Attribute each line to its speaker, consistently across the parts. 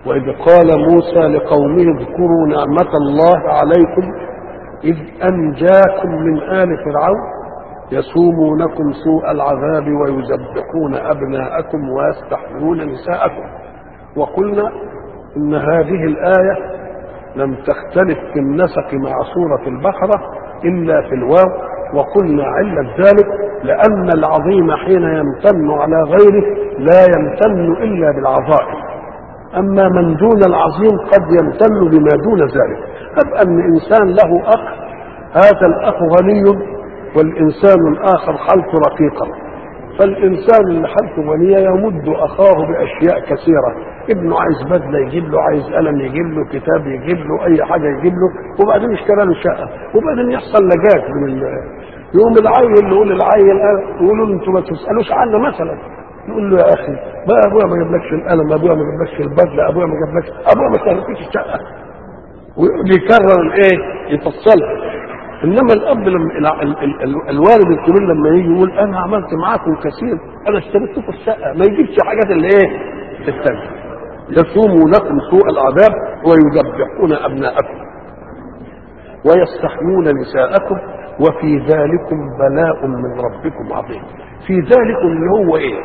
Speaker 1: وإذ قال موسى لقومه اذكروا نعمة الله عليكم إذ أنجاكم من آل فرعون يسومونكم سوء العذاب ويذبحون أبناءكم ويستحيون نساءكم وقلنا إن هذه الآية لم تختلف في النسق مع سورة البقرة إلا في الواو وقلنا علة ذلك لأن العظيم حين يمتن على غيره لا يمتن إلا بالعظائم أما من دون العظيم قد يمتن بما دون ذلك أبقى أن إنسان له أخ هذا الأخ غني والإنسان الآخر حالته رقيقة فالإنسان اللي حالته غنية يمد أخاه بأشياء كثيرة ابنه عايز بدلة يجيب له عايز قلم يجيب له كتاب يجيب له أي حاجة يجيب له وبعدين اشترى له شقة وبعدين يحصل لجاج من ال... يوم العيل يقول العيل يقولوا له انتوا ما تسألوش عنه مثلا يقول له يا أخي ما أبويا ما جابلكش القلم أبويا ما جابلكش البدلة أبويا ما جابلكش أبويا ما سألكش الشقة ويقعد يكرر الايه يفصلها انما الاب لما ال- ال- ال- الوالد الكبير لما يجي يقول انا عملت معاكم كثير انا اشتريت لكم الشقه ما يجيبش حاجات اللي ايه الثانيه يصوموا لكم سوء العذاب ويذبحون ابناءكم ويستحيون نساءكم وفي ذلكم بلاء من ربكم عظيم في ذلكم اللي هو ايه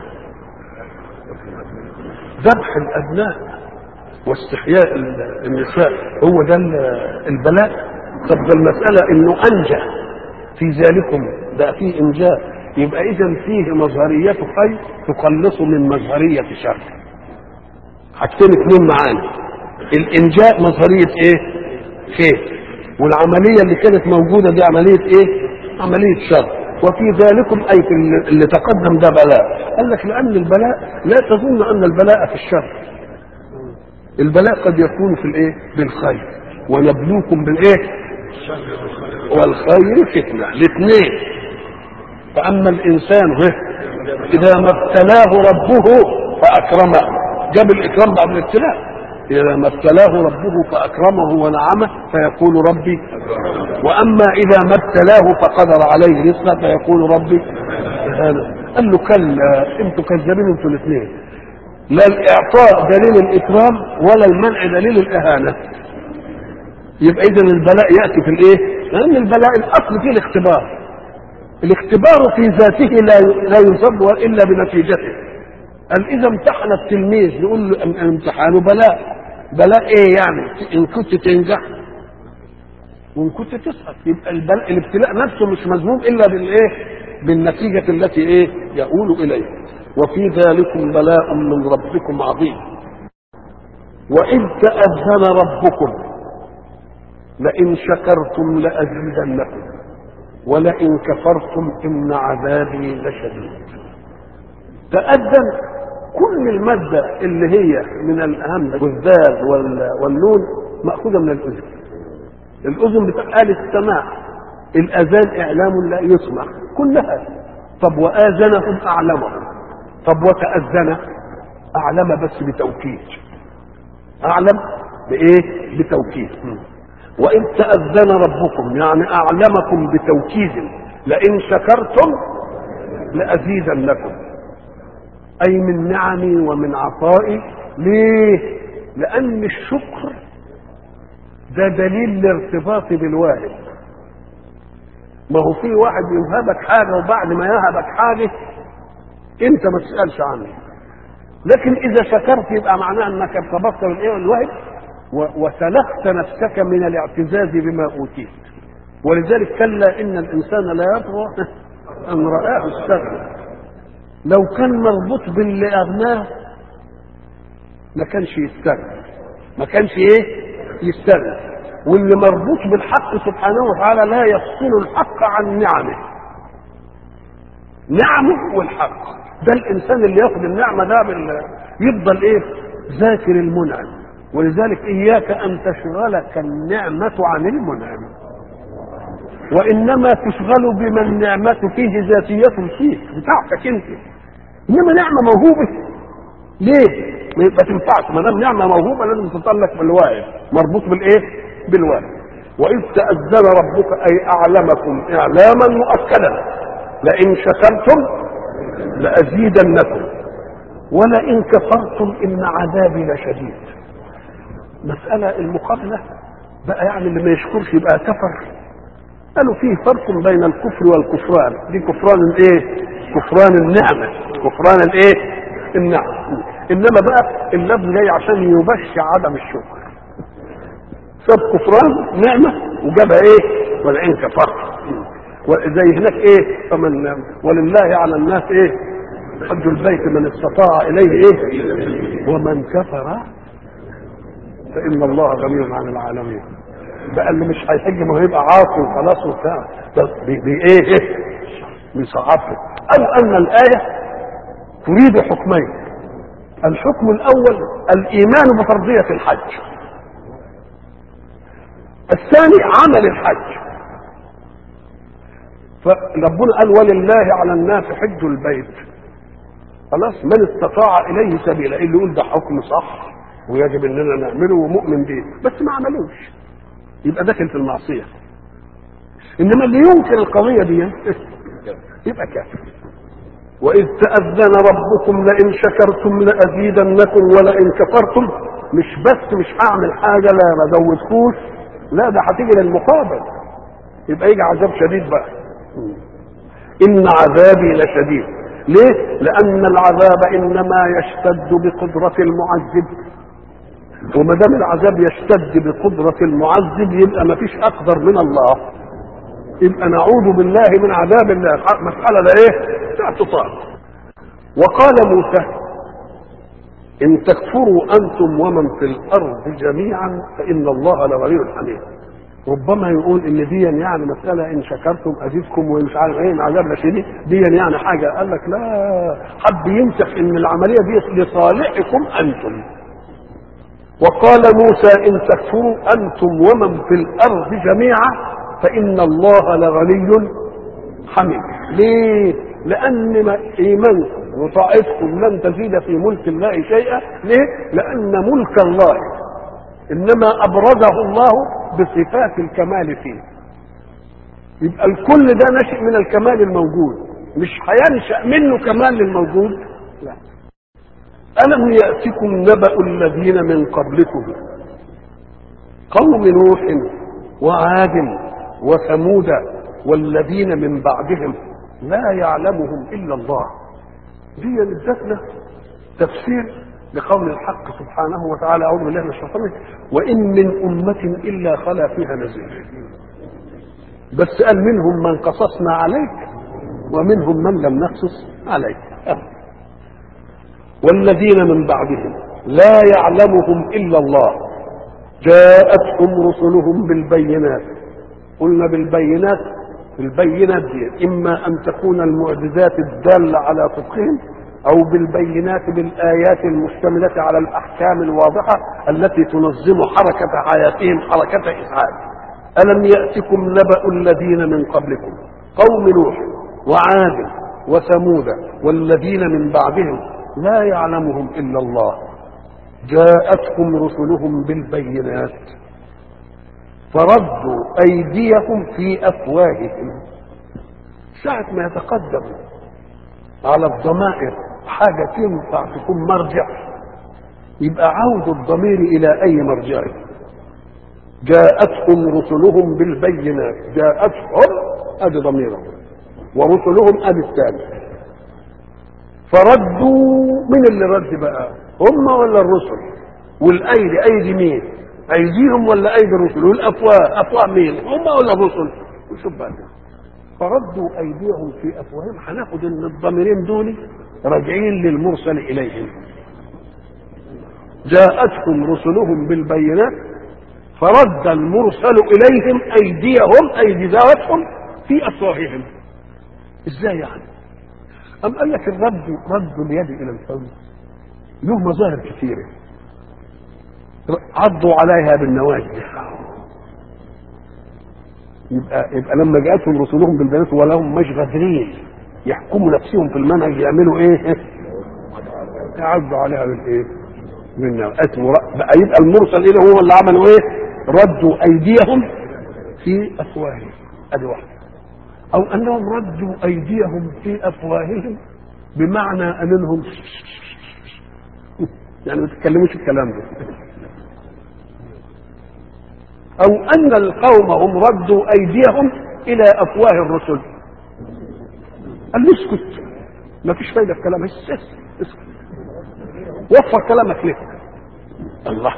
Speaker 1: ذبح الابناء واستحياء ال- النساء هو ده ال- البلاء طب ده المسألة انه انجى في ذلكم ده فيه انجاء يبقى اذا فيه مظهرية خير تقلص من مظهرية شر حاجتين اتنين معانا الانجاء مظهرية ايه خير والعملية اللي كانت موجودة دي عملية ايه عملية شر وفي ذلكم اي في اللي- اللي تقدم ده بلاء قال لك لان البلاء لا تظن ان البلاء في الشر البلاء قد يكون في الايه بالخير ونبلوكم بالايه والخير فتنه الاثنين فاما الانسان هه اذا ما ابتلاه ربه فاكرمه جاب الاكرام بعد الابتلاء اذا ما ابتلاه ربه فاكرمه ونعمه فيقول ربي واما اذا ما ابتلاه فقدر عليه رزقه فيقول ربي هذا قال له كلا انتوا كذابين انتوا الاثنين لا الاعطاء دليل الاكرام ولا المنع دليل الاهانه يبقى اذا البلاء ياتي في الايه لان البلاء الاصل فيه الاختبار الاختبار في ذاته لا لا يصب الا بنتيجته قال اذا امتحن التلميذ نقول له ام- امتحانه بلاء بلاء ايه يعني ان كنت تنجح وان كنت تسقط يبقى البلاء الابتلاء نفسه مش مذموم الا بالايه بالنتيجه التي ايه يؤول اليها وفي ذلكم بلاء من ربكم عظيم وإذ تأذن ربكم لئن شكرتم لأزيدنكم ولئن كفرتم إن عذابي لشديد تأذن كل المادة اللي هي من الهمزة والذال وال- والنون مأخوذة من الأذن الأذن بتاع آلة السماع الأذان إعلام لا يسمع كلها طب وآذنهم أعلمهم طب وتأذن أعلم بس بتوكيد أعلم بإيه؟ بتوكيد وإن تأذن ربكم يعني أعلمكم بتوكيد لئن شكرتم لأزيدنكم أي من نعمي ومن عطائي ليه؟ لأن الشكر ده دليل الارتباط بالواهب ما هو في واحد يوهبك حاجة وبعد ما يهبك حاجة انت ما تسألش عنه لكن اذا شكرت يبقى معناه انك ارتبطت بالايه الوهب و- وسلخت نفسك من الاعتزاز بما اوتيت ولذلك كلا ان الانسان لا يطغى ان رآه استغنى لو كان مربوط باللي اغناه ما كانش يستغنى ما كانش ايه يستغنى واللي مربوط بالحق سبحانه وتعالى لا يفصل الحق عن نعمه نعمه والحق ده الانسان اللي ياخد النعمه ده بال... يفضل ايه ذاكر المنعم ولذلك اياك ان تشغلك النعمه عن المنعم وانما تشغل بما النعمه فيه ذاتيه فيك بتاعتك انت انما نعمه موهوبه ليه ما ما تنفعش ما دام نعمه موهوبه لازم تتعلق بالواهب مربوط بالايه بالواهب واذ تاذن ربك اي اعلمكم اعلاما مؤكدا لئن شكرتم لازيدنكم ولئن كفرتم ان عذابي لشديد مساله المقابله بقى يعني اللي ما يشكرش يبقى كفر قالوا فيه فرق بين الكفر والكفران دي كفران الايه كفران النعمه كفران الايه النعمه انما بقى اللفظ جاي عشان يبشع عدم الشكر ساب كفران نعمه وجابها ايه ولئن كفرت زي هناك ايه فمن ولله على الناس ايه حج البيت من استطاع اليه ايه ومن كفر فان الله غني عن العالمين بقى اللي مش هيحج ما هو يبقى عاصي وخلاص وبتاع بي بي ايه ايه بيصعبه او ان الايه تريد حكمين الحكم الاول الايمان بفرضيه الحج الثاني عمل الحج فربنا قال ولله على الناس حج البيت خلاص من استطاع اليه سبيلا اللي يقول ده حكم صح ويجب اننا نعمله ومؤمن به بس ما عملوش يبقى داخل في المعصيه انما اللي ينكر القضيه دي يبقى كافر واذ تاذن ربكم لئن شكرتم لازيدنكم ولئن كفرتم مش بس مش هعمل حاجه لا ما زودكوش لا ده هتيجي للمقابل يبقى يجي عذاب شديد بقى ان عذابي لشديد ليه لان العذاب انما يشتد بقدره المعذب وما دام العذاب يشتد بقدره المعذب يبقى ما فيش اقدر من الله يبقى نعوذ بالله من عذاب الله مساله لا ايه اعتصام وقال موسى ان تكفروا انتم ومن في الارض جميعا فان الله لغني حميد ربما يقول ان دي يعني مساله ان شكرتم ازيدكم ومش عارف ايه العذاب لشديد دي يعني حاجه قال لك لا حب يمسح ان العمليه دي لصالحكم انتم وقال موسى ان تكفروا انتم ومن في الارض جميعا فان الله لغني حميد ليه لان ايمانكم وطاعتكم لن تزيد في ملك الله شيئا ليه لان ملك الله انما ابرزه الله بصفات الكمال فيه يبقى الكل ده نشئ من الكمال الموجود مش هينشا منه كمال للموجود لا الم ياتكم نبا الذين من قبلكم قوم نوح وعاد وثمود والذين من بعدهم لا يعلمهم الا الله دي ادتنا تفسير لقول الحق سبحانه وتعالى اعوذ بالله من الشيطان وان من امه الا خلا فيها نذير بس قال منهم من قصصنا عليك ومنهم من لم نقصص عليك أه. والذين من بعدهم لا يعلمهم الا الله جاءتهم رسلهم بالبينات قلنا بالبينات البينات دي اما ان تكون المعجزات الداله على صدقهم او بالبينات بالايات المشتمله على الاحكام الواضحه التي تنظم حركه حياتهم حركه اسعاد الم ياتكم نبا الذين من قبلكم قوم نوح وعاد وثمود والذين من بعدهم لا يعلمهم الا الله جاءتهم رسلهم بالبينات فردوا ايديهم في افواههم ساعه ما يتقدموا على الضمائر حاجة تنفع تكون مرجع يبقى عود الضمير إلى أي مرجع جاءتهم رسلهم بالبينات جاءتهم أدي ضميرهم ورسلهم أدي الثاني فردوا من اللي رد بقى هم ولا الرسل والأيدي أيدي مين أيديهم ولا أيدي الرسل والأفواه أفواه مين هم ولا الرسل وشوف بقى فردوا ايديهم في افواههم هناخد ان الضميرين دول راجعين للمرسل اليهم جاءتهم رسلهم بالبينات فرد المرسل اليهم ايديهم ايدي ذواتهم في افواههم ازاي يعني ام قال لك الرد رد اليد الى الفم له مظاهر كثيره عضوا عليها بالنواجذ يبقى يبقى لما جاءتهم رسلهم بالبينات ولهم مش غادرين يحكموا نفسهم في المنهج يعملوا ايه؟ يعدوا عليها بالايه؟ من بقى يبقى المرسل اليه هو اللي عملوا ايه؟ ردوا ايديهم في افواههم ادي واحده او انهم ردوا ايديهم في افواههم بمعنى انهم يعني ما تتكلموش الكلام ده او ان القوم هم ردوا ايديهم الى افواه الرسل قال له اسكت ما فيش فايده في كلامك اسكت اسكت وفر كلامك ليه الله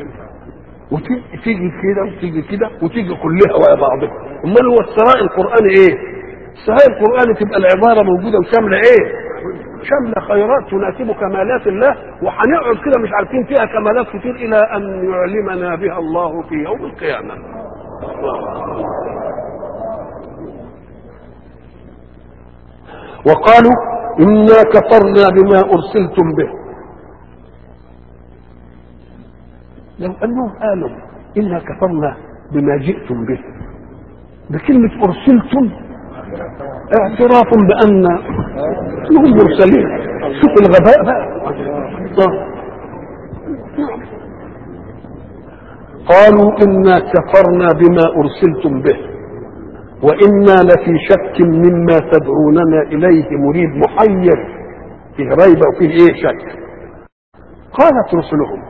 Speaker 1: وتيجي كده وتيجي كده وتيجي كلها ويا بعضها امال هو الثراء القراني ايه الثراء القراني تبقى العباره موجوده وشامله ايه شامله خيرات تناسب كمالات الله وهنقعد كده مش عارفين فيها كمالات كتير الى ان يعلمنا بها الله في يوم القيامه وقالوا انا كفرنا بما ارسلتم به لو انهم قالوا انا كفرنا بما جئتم به بكلمه ارسلتم اعتراف بان هم مرسلين شوف الغباء بقى قالوا انا كفرنا بما ارسلتم به وانا لفي شك مما تدعوننا اليه مريد محير فيه ريبه وفيه ايه شك قالت رسلهم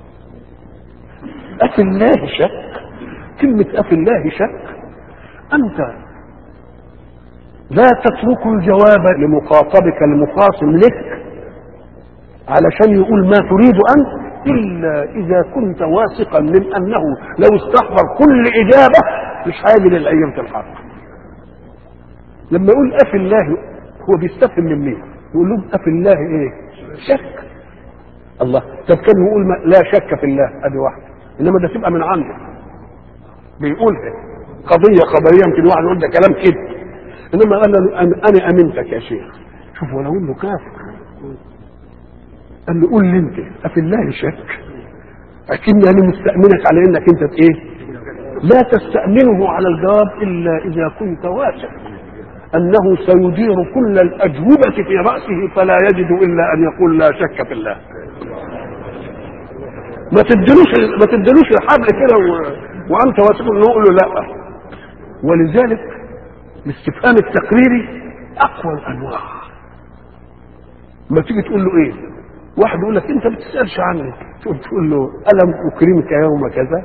Speaker 1: أفي الله شك كلمة أفي الله شك أنت لا تترك الجواب لمخاطبك المخاصم لك علشان يقول ما تريد أنت إلا إذا كنت واثقا من أنه لو استحضر كل إجابة مش هيجي للأيام الحق لما يقول أفي الله هو بيستفهم من مين يقول لهم أفي الله إيه شك الله طب كان يقول ما لا شك في الله ادي واحده انما ده تبقى من عنده بيقولها قضيه خبريه يمكن واحد يقول ده كلام كده انما قال له انا أنا امنتك يا شيخ شوف ولو انه كافر قال له قول لي انت افي الله شك اكني انا مستامنك على انك انت ايه لا تستامنه على الجواب الا اذا كنت واثق انه سيدير كل الاجوبه في راسه فلا يجد الا ان يقول لا شك في الله ما تدلوش ما تدلوش الحبل كده و... وانت واثق انه يقول له لا ولذلك الاستفهام التقريري اقوى الانواع ما تيجي تقول له ايه واحد يقول لك انت ما بتسالش عني تقول تقول له الم اكرمك يوم كذا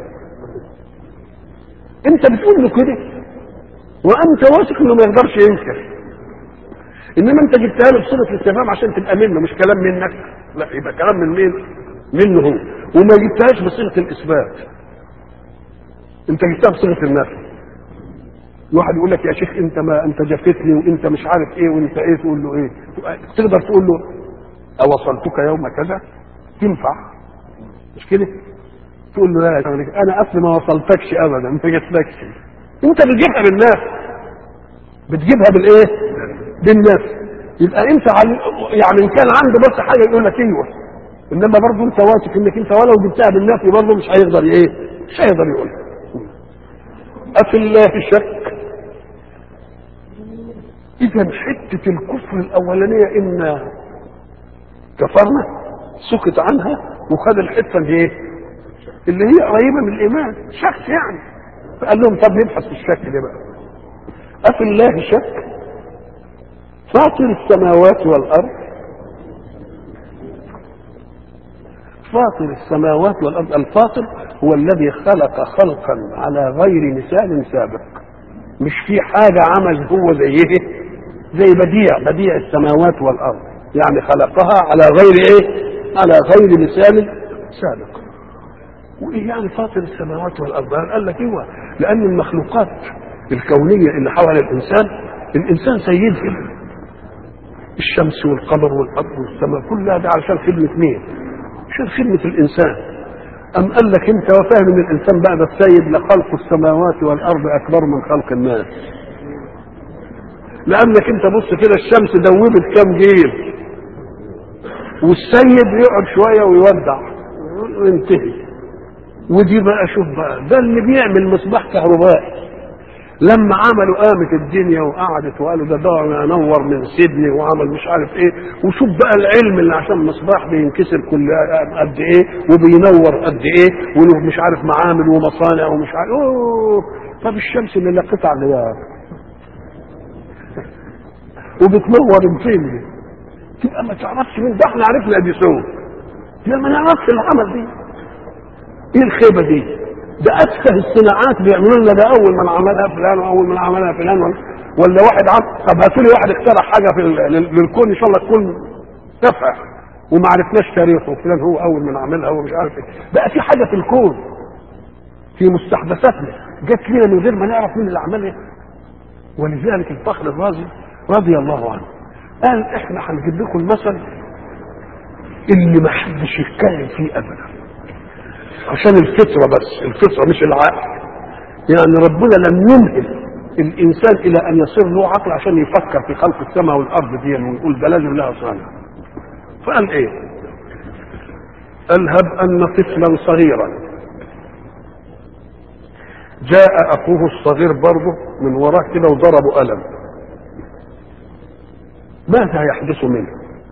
Speaker 1: انت بتقول له كده وانت واثق انه ما يقدرش ينكر انما انت جبتها له بصيغه الاستفهام عشان تبقى منه مش كلام منك لا يبقى كلام من مين منه هو وما جبتهاش بصيغه الاثبات انت جبتها بصيغه النفي واحد يقول لك يا شيخ انت ما انت جفتني وانت مش عارف ايه وانت ايه تقول له ايه تقدر تقول له اوصلتك يوم كذا تنفع مش كده تقول له لا انا اصل ما وصلتكش ابدا ما جاتلكش انت بتجيبها بالناس بتجيبها بالايه بالناس يبقى انت يعني ان كان عنده بس حاجه يقول لك ايوه انما برضه انت واثق انك انت ولو جبتها بالنفي برضه مش هيقدر ايه مش هيقدر يقول افي الله شك اذا حته الكفر الاولانيه ان كفرنا سكت عنها وخد الحته اللي ايه اللي هي قريبه من الايمان شك يعني فقال لهم طب نبحث في الشك ده بقى افي الله شك فاطر السماوات والارض فاطر السماوات والارض الفاطر هو الذي خلق خلقا على غير مثال سابق مش في حاجه عمل هو زيه زي بديع بديع السماوات والارض يعني خلقها على غير ايه على غير مثال سابق وايه يعني فاطر السماوات والارض قال لك ايوه لان المخلوقات الكونيه اللي حول الانسان الانسان سيدها الشمس والقمر والارض والسماء كلها ده علشان خدمه مين؟ عشان خدمه الانسان ام قال لك انت وفاهم ان الانسان بعد السيد لخلق السماوات والارض اكبر من خلق الناس لانك انت بص كده الشمس دوبت كام جيل والسيد يقعد شويه ويودع وينتهي ودي بقى شوف بقى ده اللي بيعمل مصباح كهربائي لما عملوا قامت الدنيا وقعدت وقالوا ده ده ينور من سيدني وعمل مش عارف ايه وشوف بقى العلم اللي عشان مصباح بينكسر كل قد ايه وبينور قد ايه وله مش عارف معامل ومصانع ومش عارف اوه طب الشمس اللي لا قطع غيار وبتنور فين دي؟ تبقى ما تعرفش مين ده احنا عرفنا اديسون لا ما نعرفش العمل دي ايه الخيبه دي ده اتفه الصناعات بيعملوا لنا ده اول من عملها فلان واول من عملها فلان ولا, ولا واحد عم طب هاتوا لي واحد اخترع حاجه في ال- لل- للكون ان شاء الله تكون تافهه وما عرفناش تاريخه وفلان هو اول من عملها ومش عارف ايه بقى في حاجه في الكون في مستحدثاتنا جت لنا من غير ما نعرف مين اللي عملها ولذلك الفخر الرازي رضي الله عنه قال احنا هنجيب لكم المثل اللي ما حدش يتكلم فيه ابدا عشان الفطره بس الفطره مش العقل يعني ربنا لم يمهل الانسان الى ان يصير له عقل عشان يفكر في خلق السماء والارض دي ويقول ده لازم لها صانع فقال ايه قال هب ان طفلا صغيرا جاء اخوه الصغير برضه من وراه كده وضربه قلم ماذا يحدث منه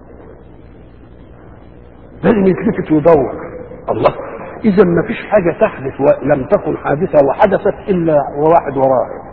Speaker 1: لازم يتلفت ويدور الله اذا ما فيش حاجه تحدث ولم تكن حادثه وحدثت الا وواحد وراها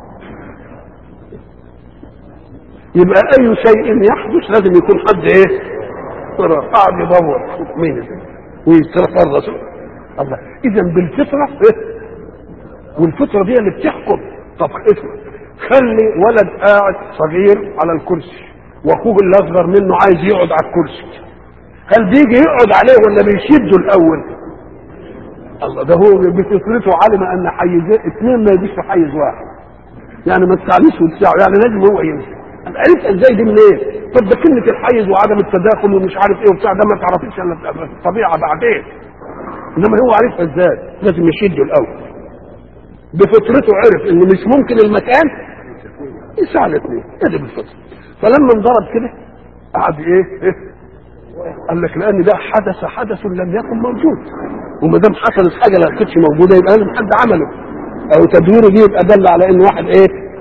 Speaker 1: يبقى اي شيء يحدث لازم يكون حد ايه وراه قاعد يدور شوف مين ده ويتفرس الله اذا بالفطره إيه؟ والفطره دي اللي بتحكم طب افرض خلي ولد قاعد صغير على الكرسي واخوه اللي اصغر منه عايز يقعد على الكرسي هل بيجي يقعد عليه ولا بيشده الاول الله ده هو بفطرته علم ان حيز اثنين ما يجيش في حيز واحد يعني ما تساعدوش وتساعد يعني لازم هو يمشي أنا عرفت ازاي دي منين؟ طب ده كلمه الحيز وعدم التداخل ومش عارف ايه وبتاع ده ما تعرفيش الا في الطبيعه بعدين انما هو عارفها ازاي؟ لازم يشده الاول بفطرته عرف ان مش ممكن المكان يساعد الاثنين هذه بالفطره فلما انضرب كده قعد ايه, إيه؟ قال لك لان ده حدث حدث لم يكن موجود وما دام حصلت حاجه لا كانتش موجوده يبقى لازم حد عمله او تدويره دي يبقى دل على ان واحد ايه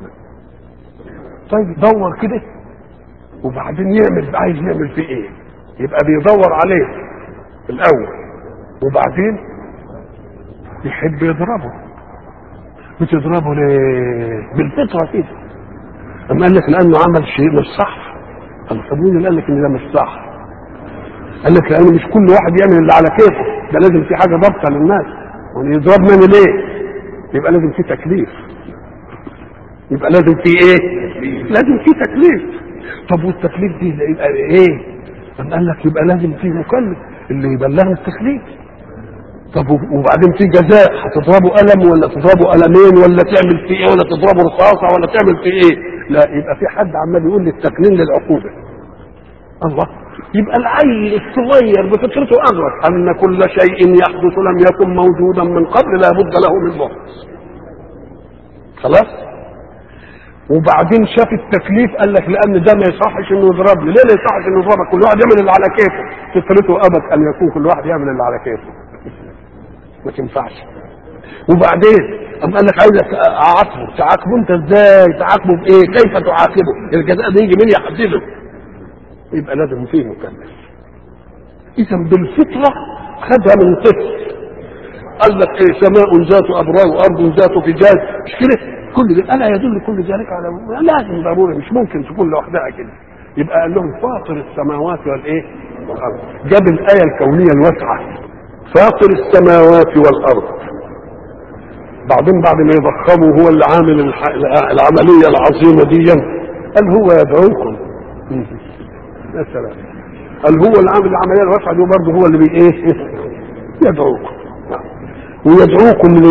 Speaker 1: طيب دور كده وبعدين يعمل عايز يعمل فيه ايه يبقى بيدور عليه الاول وبعدين يحب يضربه بتضربه ليه بالفطره كده اما قال لك لانه عمل شيء مش صح قال طب مين اللي قال لك ان ده مش صح قال لك لان مش كل واحد يعمل اللي على كيفه ده لازم في حاجه ضابطه للناس يعني يضربني ليه يبقى لازم في تكليف يبقى لازم في ايه لازم في تكليف طب والتكليف دي يبقى ايه أم قال لك يبقى لازم في مكلف اللي يبلغ التكليف طب وبعدين في جزاء هتضربه قلم ولا تضربه قلمين ولا تعمل فيه ايه ولا تضربه رصاصه ولا تعمل فيه ايه لا يبقى في حد عمال يقول لي التقنين للعقوبه الله يبقى العيل الصغير بفطرته ادرك ان كل شيء يحدث لم يكن موجودا من قبل لا بد له من محدث خلاص وبعدين شاف التكليف قال لك لان ده ما يصحش انه يضربني ليه ما يصحش انه يضربك كل واحد يعمل اللي على كيفه فطرته ابت ان يكون كل واحد يعمل اللي على كيفه ما تنفعش وبعدين قام قال لك عايزك اعاقبه تعاقبه انت ازاي تعاقبه بايه كيف تعاقبه الجزاء ده يجي مين يحدده يبقى لازم فيه مكلف اذا بالفطره خدها من طفل قال لك ايه سماء ذات ابراج وارض ذات فجاج مش كده كل ده الا يدل كل ذلك على لازم ضروري مش ممكن تكون لوحدها كده يبقى قال لهم فاطر السماوات والايه والارض جاب الايه الكونيه الواسعه فاطر السماوات والارض بعدين بعد ما يضخموا هو اللي عامل العمليه العظيمه دي قال هو يدعوكم يا سلام قال هو اللي عامل العمليه الواسعه دي برضه هو اللي بي ايه يدعوكم ويدعوكم ل...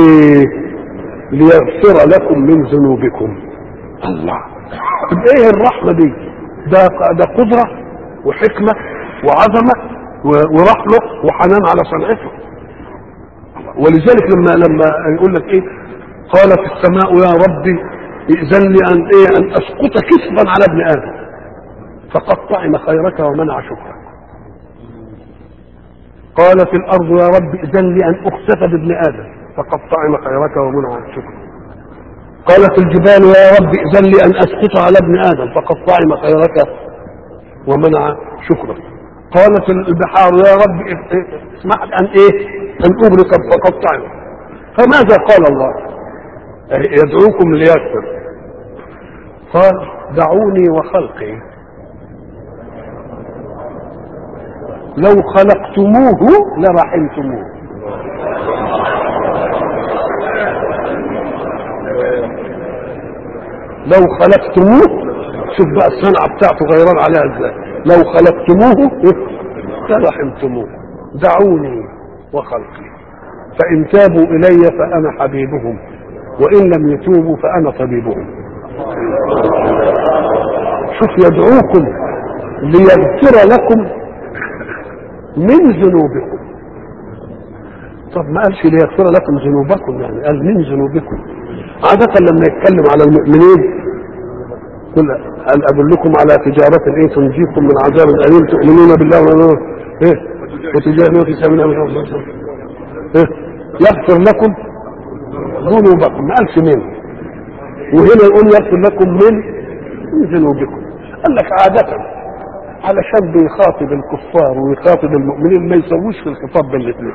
Speaker 1: ليغفر لكم من ذنوبكم الله طب ايه الرحمه دي ده ده قدره وحكمه وعظمه ورحمه وحنان على صنعته ولذلك لما لما يقول لك ايه قالت السماء يا ربي ائذن لي ان ايه ان اسقط كسبا على ابن ادم فقد طعم خيرك ومنع شكرك قالت الارض يا رب ائذن لي ان اخسف بابن ادم فقد طعم خيرك ومنع شكرك قالت الجبال يا رب ائذن لي ان اسقط على ابن ادم فقد طعم خيرك ومنع شكرك قالت البحار يا رب اسمح ان ايه ان اغرق فقد طعم فماذا قال الله يدعوكم ليغفر قال دعوني وخلقي لو خلقتموه لرحمتموه لو خلقتموه شوف بقى الصنعة بتاعته غيران عليها ازاي لو خلقتموه لرحمتموه دعوني وخلقي فإن تابوا إلي فأنا حبيبهم وإن لم يتوبوا فأنا طبيبهم شوف يدعوكم ليغفر لكم من ذنوبكم طب ما قالش ليغفر لكم ذنوبكم يعني قال من ذنوبكم عادة لما يتكلم على المؤمنين قل هل أدلكم على تجارة إيه تنجيكم من عذاب أليم تؤمنون بالله ورسوله إيه وتجاهدون في سبيل الله إيه يغفر لكم ذنوبكم ما قالش من وهنا يقول يغفر لكم من من ذنوبكم قال لك عادة علشان بيخاطب الكفار ويخاطب المؤمنين ما يسويش في الخطاب بين الاثنين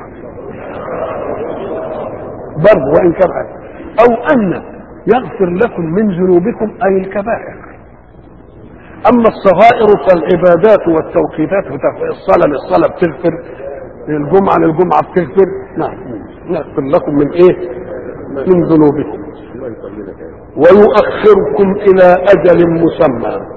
Speaker 1: برضه وان كان عادة. او ان يغفر لكم من ذنوبكم اي الكبائر اما الصغائر فالعبادات والتوقيتات بتغفر الصلاه للصلاه بتغفر الجمعه للجمعه بتغفر نعم يغفر لكم من ايه؟ من ذنوبكم ويؤخركم الى اجل مسمى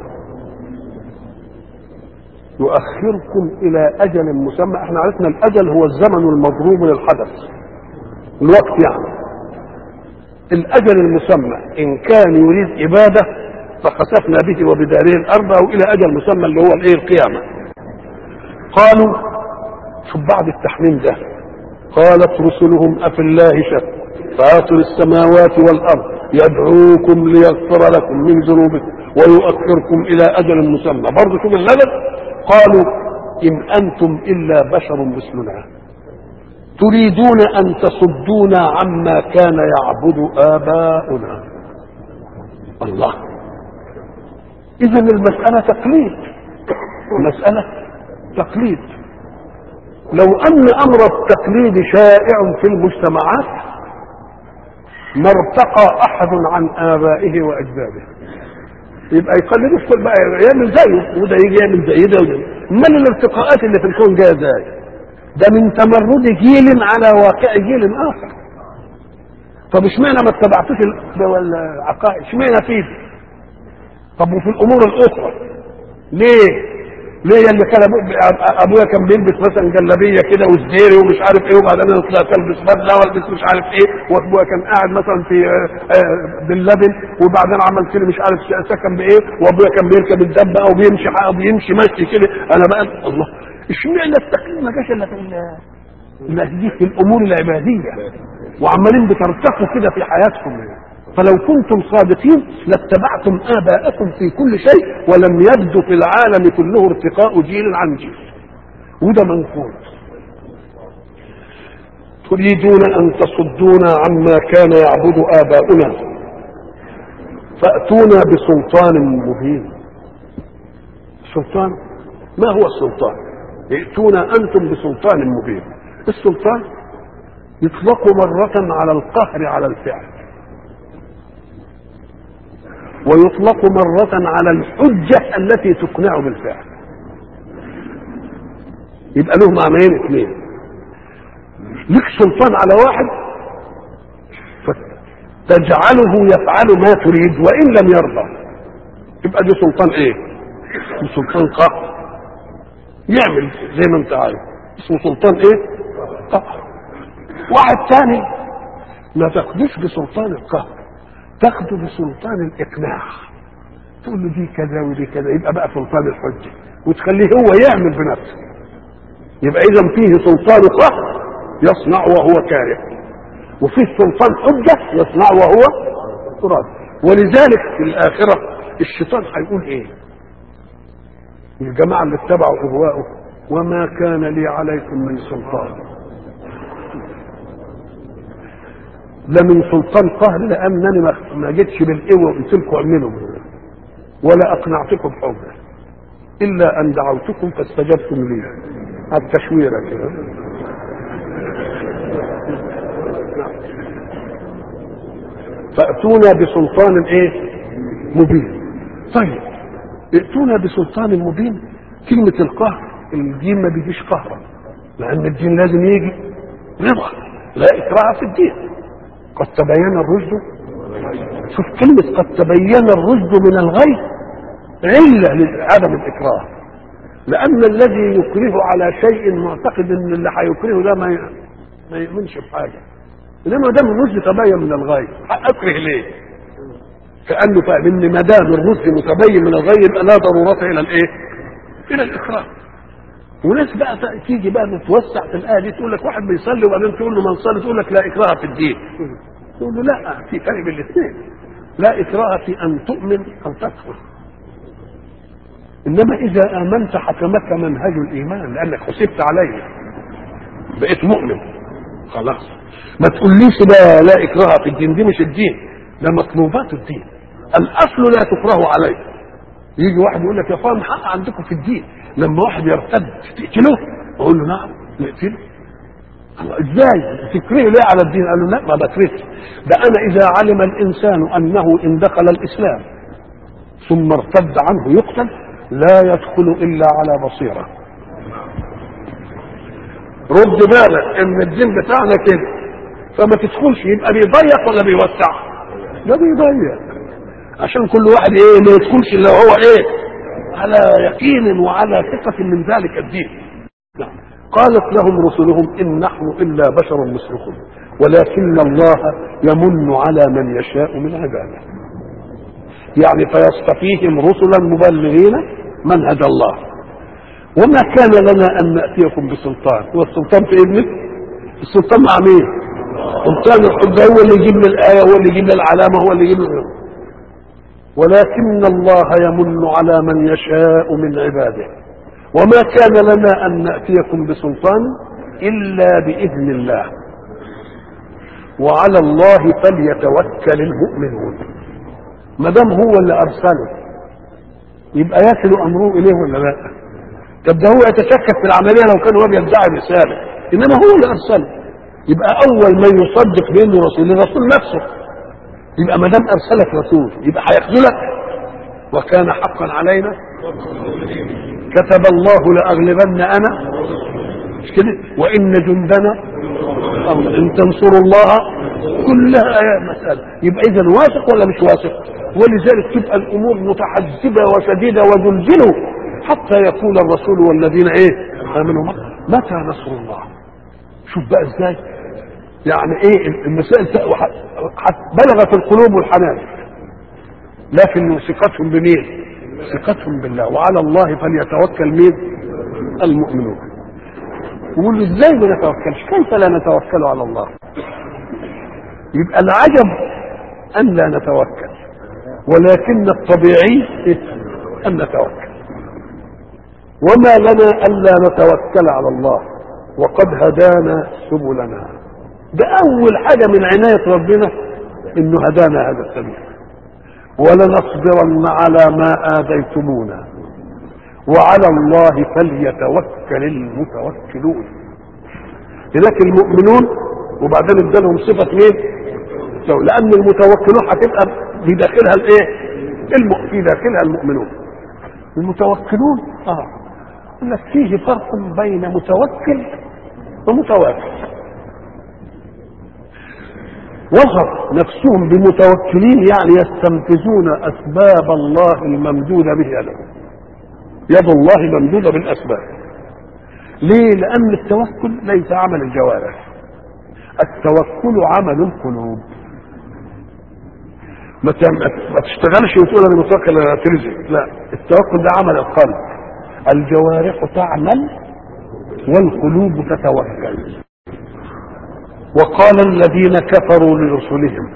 Speaker 1: يؤخركم الى اجل مسمى احنا عرفنا الاجل هو الزمن المضروب للحدث الوقت يعني الاجل المسمى ان كان يريد عباده فخسفنا به وبداره الارض او الى اجل مسمى اللي هو الايه القيامه قالوا شوف بعد التحميم ده قالت رسلهم افي الله شك فاطر السماوات والارض يدعوكم ليغفر لكم من ذنوبكم ويؤخركم الى اجل مسمى برضه شوف اللبن قالوا ان انتم الا بشر مثلنا تريدون ان تصدونا عما كان يعبد اباؤنا الله اذا المساله تقليد المساله تقليد لو ان امر التقليد شائع في المجتمعات ما ارتقى احد عن ابائه واجداده يبقى يقلد الكل بقى يعمل زيه وده يجي يعمل زي ده وده امال الارتقاءات اللي في الكون جايه ازاي؟ ده من تمرد جيل على واقع جيل اخر طب اشمعنى ما اتبعتوش العقائد اشمعنى فيه طب وفي الامور الاخرى ليه ليه اللي كان ابويا كان بيلبس مثلا جلابيه كده وزديري ومش عارف ايه وبعدين انا طلعت البس بدله والبس مش عارف ايه وابويا كان قاعد مثلا في باللبن وبعدين عملت لي مش عارف سكن بايه وابويا كان بيركب الدبه او بيمشي او بيمشي مشي كده انا بقى الله اشمعنى التقليد ما جاش الا في الا في الامور العباديه وعمالين بترتقوا كده في حياتكم فلو كنتم صادقين لاتبعتم اباءكم في كل شيء ولم يبدو في العالم كله ارتقاء جيل عن جيل وده منقول تريدون ان تصدونا عما كان يعبد اباؤنا فاتونا بسلطان مبين سلطان ما هو السلطان ائتونا انتم بسلطان مبين السلطان يطلق مرة على القهر على الفعل ويطلق مرة على الحجة التي تقنع بالفعل يبقى له معنيين اثنين لك سلطان على واحد فتجعله يفعل ما تريد وان لم يرضى يبقى دي سلطان ايه دي سلطان قهر يعمل زي ما انت عايز اسمه سلطان ايه قهر واحد ثاني ما تاخدوش بسلطان القهر تاخده بسلطان الاقناع تقول له دي كذا ودي كذا يبقى بقى سلطان الحجه وتخليه هو يعمل بنفسه يبقى اذا فيه سلطان قهر يصنع وهو كاره وفيه سلطان حجه يصنع وهو تراد ولذلك في الاخره الشيطان هيقول ايه الجماعه اللي اتبعوا اغواءه وما كان لي عليكم من سلطان لا من سلطان قهر لانني ما جيتش بالقوه وقلت لكم اعملوا ولا اقنعتكم حجه الا ان دعوتكم فاستجبتم لي على التشويره كده فاتونا بسلطان ايه مبين طيب ائتونا بسلطان مبين كلمه القهر الدين ما بيجيش قهرا لان الدين لازم يجي رضا لا اكراه في الدين قد تبين الرشد شوف كلمة قد تبين الرشد من الغي علة لعدم الإكراه لأن الذي يكره على شيء معتقد أن اللي هيكرهه ده ما ي- ما يؤمنش بحاجة إنما دام الرشد تبين من الغي أكره ليه؟ كأنه فاهم إن ما دام الرشد متبين من الغي يبقى لا ضرورة إلى الإيه؟ إلى الإكراه وناس بقى ت- تيجي بقى تتوسع في الآية دي تقول لك واحد بيصلي وبعدين تقول له من صلي تقول لك لا إكراه في الدين تقول له لا في فرق بين الاثنين لا إكراه في أن تؤمن أو تكفر إنما إذا آمنت حكمك منهج الإيمان لأنك حسبت عليه بقيت مؤمن خلاص ما تقوليش لا لا إكراه في الدين دي مش الدين ده مطلوبات الدين الأصل لا تكره عليه يجي واحد يقول لك يا اخوان حق عندكم في الدين لما واحد يرتد تقتله اقول له نعم نقتله الله ازاي تكرهه ليه على الدين قال له لا ما بكرهش ده انا اذا علم الانسان انه ان دخل الاسلام ثم ارتد عنه يقتل لا يدخل الا على بصيره رد بالك ان الدين بتاعنا كده فما تدخلش يبقى بيضيق ولا بيوسع ده بيضيق عشان كل واحد ايه ما يدخلش الا هو ايه على يقين وعلى ثقة من ذلك الدين نعم. قالت لهم رسلهم إن نحن إلا بشر مثلكم ولكن الله يمن على من يشاء من عباده يعني فيصطفيهم رسلا مبلغين منهج الله وما كان لنا أن نأتيكم بسلطان هو السلطان في ابنك السلطان مع مين سلطان الحجة هو اللي يجيب لي الآية هو اللي يجيب لي العلامة هو اللي يجيب لي ولكن الله يمن على من يشاء من عباده وما كان لنا ان ناتيكم بسلطان الا باذن الله وعلى الله فليتوكل المؤمنون ما دام هو اللي ارسله يبقى يصل امره اليه ولا لا طب ده هو يتشكك في العمليه لو كان هو بيدعي رساله انما هو اللي ارسله يبقى اول من يصدق بانه رسول الرسول نفسه يبقى ما دام ارسلك رسول يبقى هيخذلك وكان حقا علينا كتب الله لاغلبن انا مش كده وان جندنا أو ان تنصروا الله كلها آيات مسألة يبقى إذا واثق ولا مش واثق ولذلك تبقى الأمور متحزبة وشديدة وزلزلوا حتى يقول الرسول والذين إيه آمنوا معه متى نصر الله شوف بقى إزاي يعني إيه المسائل بلغت القلوب والحنان لكن ثقتهم بمين ثقتهم بالله وعلى الله فليتوكل مين المؤمنون يقول له ازاي ما نتوكلش كيف لا نتوكل على الله يبقى العجب ان لا نتوكل ولكن الطبيعي ان نتوكل وما لنا الا نتوكل على الله وقد هدانا سبلنا ده اول حاجه من عنايه ربنا انه هدانا هذا السبيل ولنصبرن على ما آذيتمونا وعلى الله فليتوكل المتوكلون لذلك المؤمنون وبعدين ادالهم صفة مين؟ لأن المتوكلون هتبقى في داخلها الايه؟ الم... في داخلها المؤمنون المتوكلون اه يقول لك فيه فرق بين متوكل ومتواكل وصف نفسهم بمتوكلين يعني يستنفذون اسباب الله الممدوده به لهم يد الله ممدوده بالاسباب ليه لان التوكل ليس عمل الجوارح التوكل عمل القلوب ما ما تشتغلش وتقول انا متوكل انا ترزق لا التوكل ده عمل القلب الجوارح تعمل والقلوب تتوكل وقال الذين كفروا لرسلهم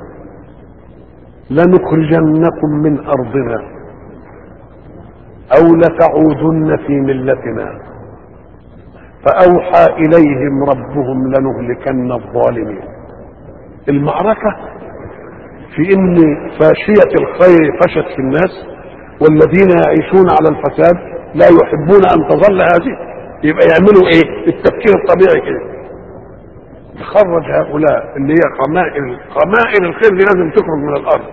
Speaker 1: لنخرجنكم من ارضنا او لتعودن في ملتنا فاوحى اليهم ربهم لنهلكن الظالمين المعركه في ان فاشيه الخير فشت في الناس والذين يعيشون على الفساد لا يحبون ان تظل هذه يبقى يعملوا ايه التفكير الطبيعي كده تخرج هؤلاء اللي هي قمائل قمائل الخير دي لازم تخرج من الارض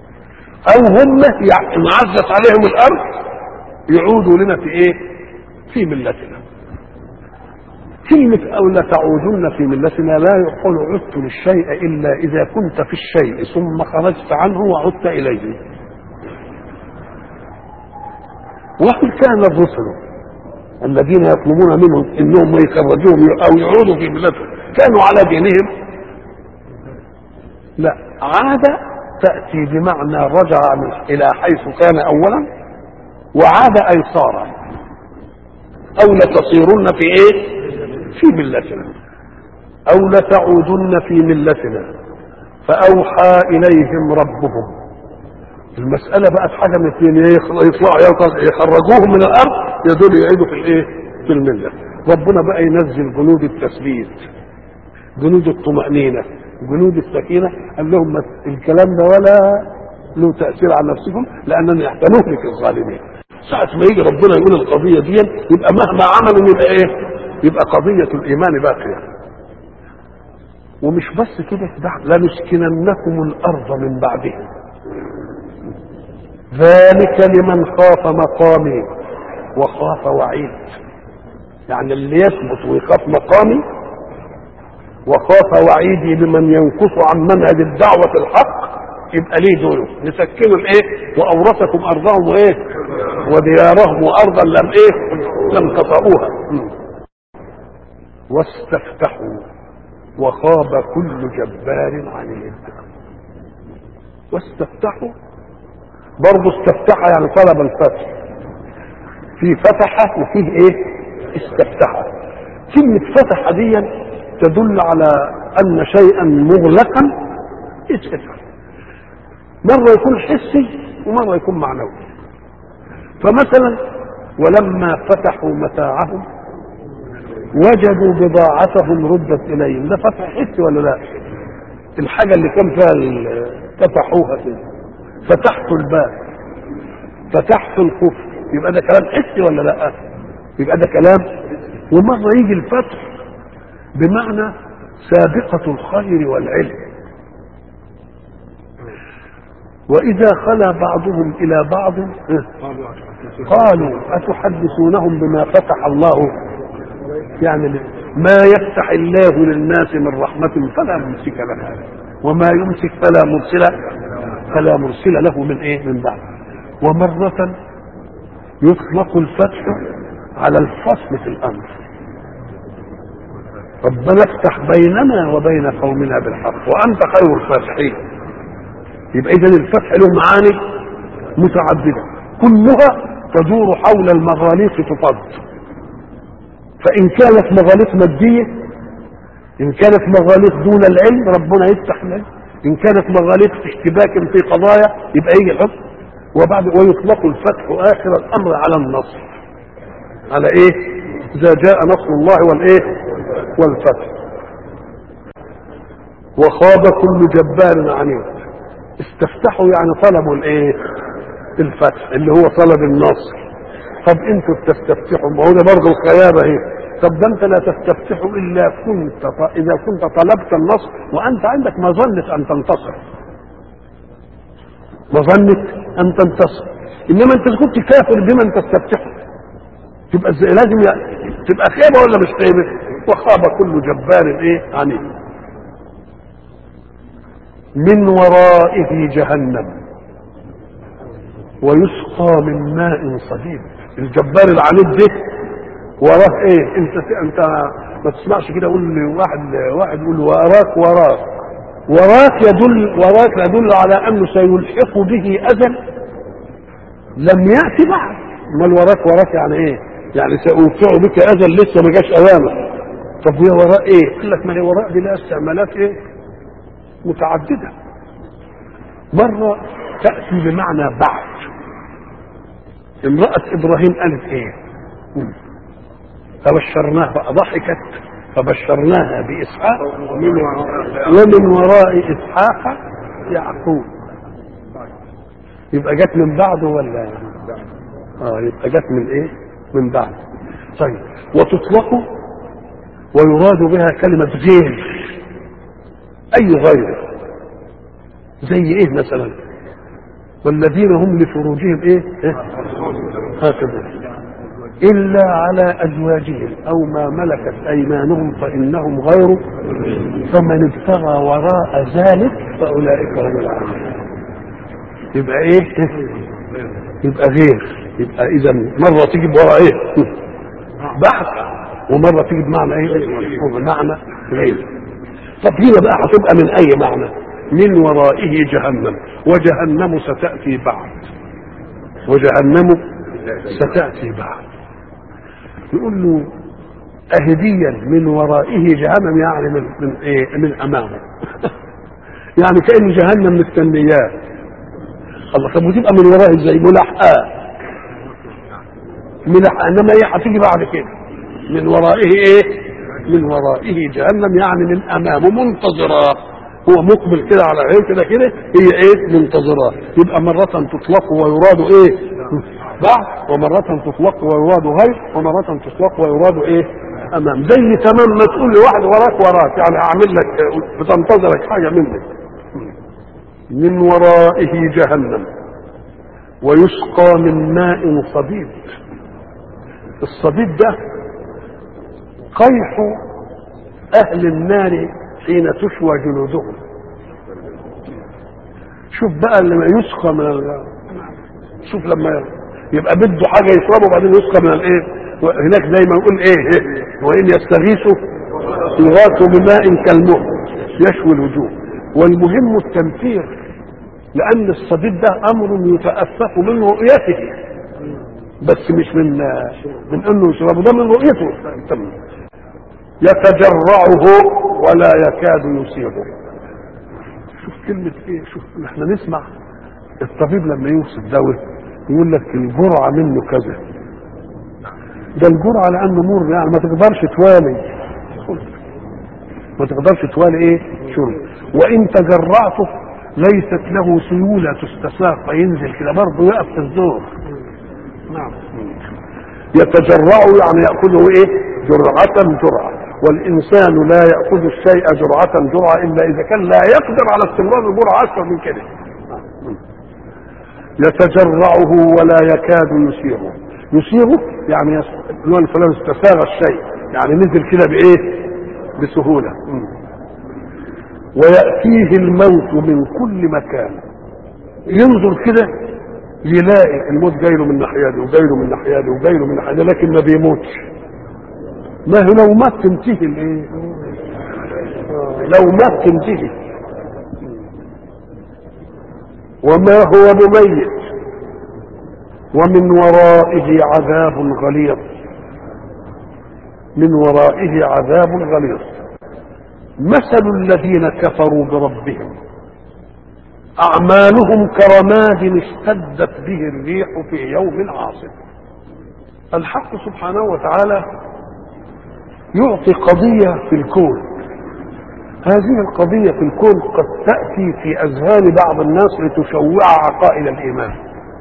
Speaker 1: او هم انعزت عليهم الارض يعودوا لنا في ايه في ملتنا كلمة أو لتعودن في ملتنا لا يقول عدت للشيء إلا إذا كنت في الشيء ثم خرجت عنه وعدت إليه وهل كان الرسل الذين يطلبون منهم انهم يخرجوهم او يعودوا في ملتهم كانوا على دينهم لا عاد تاتي بمعنى رجع الى حيث كان اولا وعاد اي صار او لتصيرن في ايه في ملتنا او لتعودن في ملتنا فاوحى اليهم ربهم المسألة بقت حاجة من اثنين يطلعوا يخرجوهم من الأرض يدول يعيدوا في الإيه؟ في الملة. ربنا بقى ينزل جنود التثبيت جنود الطمأنينة جنود السكينة قال لهم الكلام ده ولا له تأثير على نفسكم لأنني نهلك الظالمين. ساعة ما يجي ربنا يقول القضية دي يبقى مهما عملوا يبقى إيه؟ يبقى قضية الإيمان باقية. ومش بس كده لنسكننكم الأرض من بعدهم. ذلك لمن خاف مقامي وخاف وعيد يعني اللي يثبت ويخاف مقامي وخاف وعيدي بمن ينكص عن منهج الدعوة الحق يبقى ليه دوله نسكنوا الايه واورثكم ارضهم وايه وديارهم وارضا لم ايه لم تطئوها واستفتحوا وخاب كل جبار عنيد واستفتحوا برضه استفتح يعني طلب الفتح في فتح وفيه ايه استفتح كلمة فتح دي تدل على ان شيئا مغلقا يتفتح مرة يكون حسي ومرة يكون معنوي فمثلا ولما فتحوا متاعهم وجدوا بضاعتهم ردت اليهم ده فتح حسي ولا لا الحاجة اللي كان فيها فتحوها كده فتحت الباب فتحت الكفر يبقى ده كلام حسي ولا لا يبقى ده كلام ومره يجي الفتح بمعنى سابقة الخير والعلم وإذا خلا بعضهم إلى بعض قالوا أتحدثونهم بما فتح الله يعني ما يفتح الله للناس من رحمة فلا ممسك لها وما يمسك فلا مرسل فلا مرسل له من ايه من بعد ومرة يطلق الفتح على الفصل في الامر ربنا افتح بيننا وبين قومنا بالحق وانت خير الفاتحين يبقى اذا الفتح له معاني متعدده كلها تدور حول المغاليق تفض فان كانت مغاليق ماديه ان كانت مغاليق دون العلم ربنا يفتح العلم ان كانت مغاليق في اشتباك في قضايا يبقى يجي الحكم وبعد ويطلق الفتح اخر الامر على النصر على ايه اذا جاء نصر الله والايه والفتح وخاب كل جبار عنيد استفتحوا يعني طلبوا الايه الفتح اللي هو طلب النصر طب انتوا بتستفتحوا ما هو ده برضه الخيابه اهي طب ده انت لا تستفتح الا كنت اذا كنت طلبت النصر وانت عندك مظنه ان تنتصر مظنه ان تنتصر انما انت كنت كافر بمن تستفتحه تبقى ازاي لازم ي... تبقى خيبه ولا مش خيبه وخاب كل جبار ايه عنيد من ورائه جهنم ويسقى من ماء صديد الجبار العنيد ده وراه ايه انت انت ما تسمعش كده يقول لي واحد واحد يقول وراك وراك وراك يدل وراك يدل على انه سيلحق به اذى لم ياتي بعد امال وراك وراك يعني ايه يعني سأوقع بك اذى لسه ما جاش اوامر طب وهي وراء ايه قال لك ما هي وراء دي لها استعمالات ايه متعدده مره تاتي بمعنى بعد امراه ابراهيم قالت ايه فبشرناها بقى ضحكت فبشرناها باسحاق ومن وراء اسحاق يعقوب يبقى جت من بعده ولا اه يبقى جت من ايه من بعد طيب وتطلق ويراد بها كلمة غير أي غير زي إيه مثلا والذين هم لفروجهم إيه, إيه؟ هكذا إلا على أزواجهم أو ما ملكت أيمانهم فإنهم غير فمن ابتغى وراء ذلك فأولئك هم العادون يبقى إيه؟ يبقى غير يبقى إذا مرة تيجي بورا إيه؟ بحث ومرة تيجي بمعنى إيه؟ بمعنى غير طب هنا بقى هتبقى من أي معنى؟ من ورائه جهنم وجهنم ستأتي بعد وجهنم ستأتي بعد يقول له أهديا من ورائه جهنم يعني من من إيه من أمامه يعني كأن جهنم مستنياه الله طب وتبقى من ورائه ازاي ملحقاه ملحقاه انما هي هتيجي بعد كده من ورائه ايه من ورائه جهنم يعني من امامه منتظراه هو مقبل كده على عين كده كده هي ايه منتظراه يبقى مرة تطلق ويراد ايه بعد ومرة تطلق ويراد غير ومرة تطلق ويراد ايه امام زي تمام ما تقول لواحد وراك وراك يعني اعمل لك بتنتظرك حاجة منك من ورائه جهنم ويسقى من ماء صديد الصديد ده قيح اهل النار حين تشوى جلودهم شوف بقى لما يسقى من ال... شوف لما يبقى بده حاجه يشربه وبعدين يسقى من الايه هناك زي ما نقول ايه, إيه؟ وان يستغيثوا يغاثوا بماء كالمهل يشوي الوجوه والمهم التنفير لان الصديد ده امر يتاسف من رؤيته بس مش من من انه يشربه ده من رؤيته يتجرعه ولا يكاد يصيبه شوف كلمة ايه شوف احنا نسمع الطبيب لما يوصف دواء يقول لك الجرعة منه كذا ده الجرعة لأنه مر يعني ما تقدرش توالي ما تقدرش توالي ايه شرب وإن تجرعته ليست له سيولة تستساق فينزل كده برضه يقف في الزور نعم يتجرع يعني يأخذه ايه جرعة جرعة والإنسان لا يأخذ الشيء جرعة جرعة إلا إذا كان لا يقدر على استمرار الجرعة أكثر من كده يتجرعه ولا يكاد يسيغه يسيغه يعني يقول فلان استساغ الشيء يعني نزل كده بإيه بسهولة ويأتيه الموت من كل مكان ينظر كده يلاقي الموت جاي له من ناحيه دي وجاي له من ناحيه دي وجاي له من ناحيه دي لكن ما بيموتش ما هو لو مات تنتهي الايه لو مات تنتهي وما هو بميت ومن ورائه عذاب غليظ من ورائه عذاب غليظ مثل الذين كفروا بربهم أعمالهم كرماد اشتدت به الريح في يوم عاصف الحق سبحانه وتعالى يعطي قضية في الكون هذه القضية في الكون قد تأتي في أذهان بعض الناس لتشوع عقائد الإيمان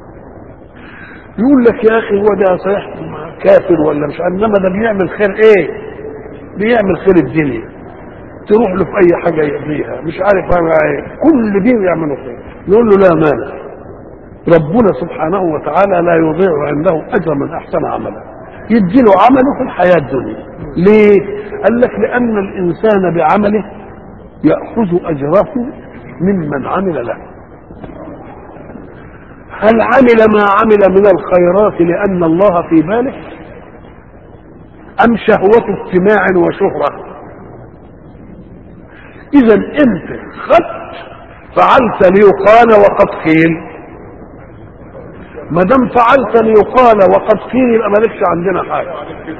Speaker 1: يقول لك يا أخي هو ده صحيح كافر ولا مش إنما ده بيعمل خير إيه بيعمل خير الدنيا تروح له في أي حاجة يقضيها مش عارف أنا إيه كل دين يعملوا خير نقول له لا مانع ربنا سبحانه وتعالى لا يضيع عنده أجر من أحسن عملا يديله عمله في الحياة الدنيا ليه؟ قال لك لأن الإنسان بعمله يأخذ أجره ممن عمل له هل عمل ما عمل من الخيرات لأن الله في باله أم شهوة استماع وشهرة إذا أنت خدت فعلت ليقال وقد قيل ما دام فعلت ليقال وقد قيل يبقى مالكش عندنا حاجه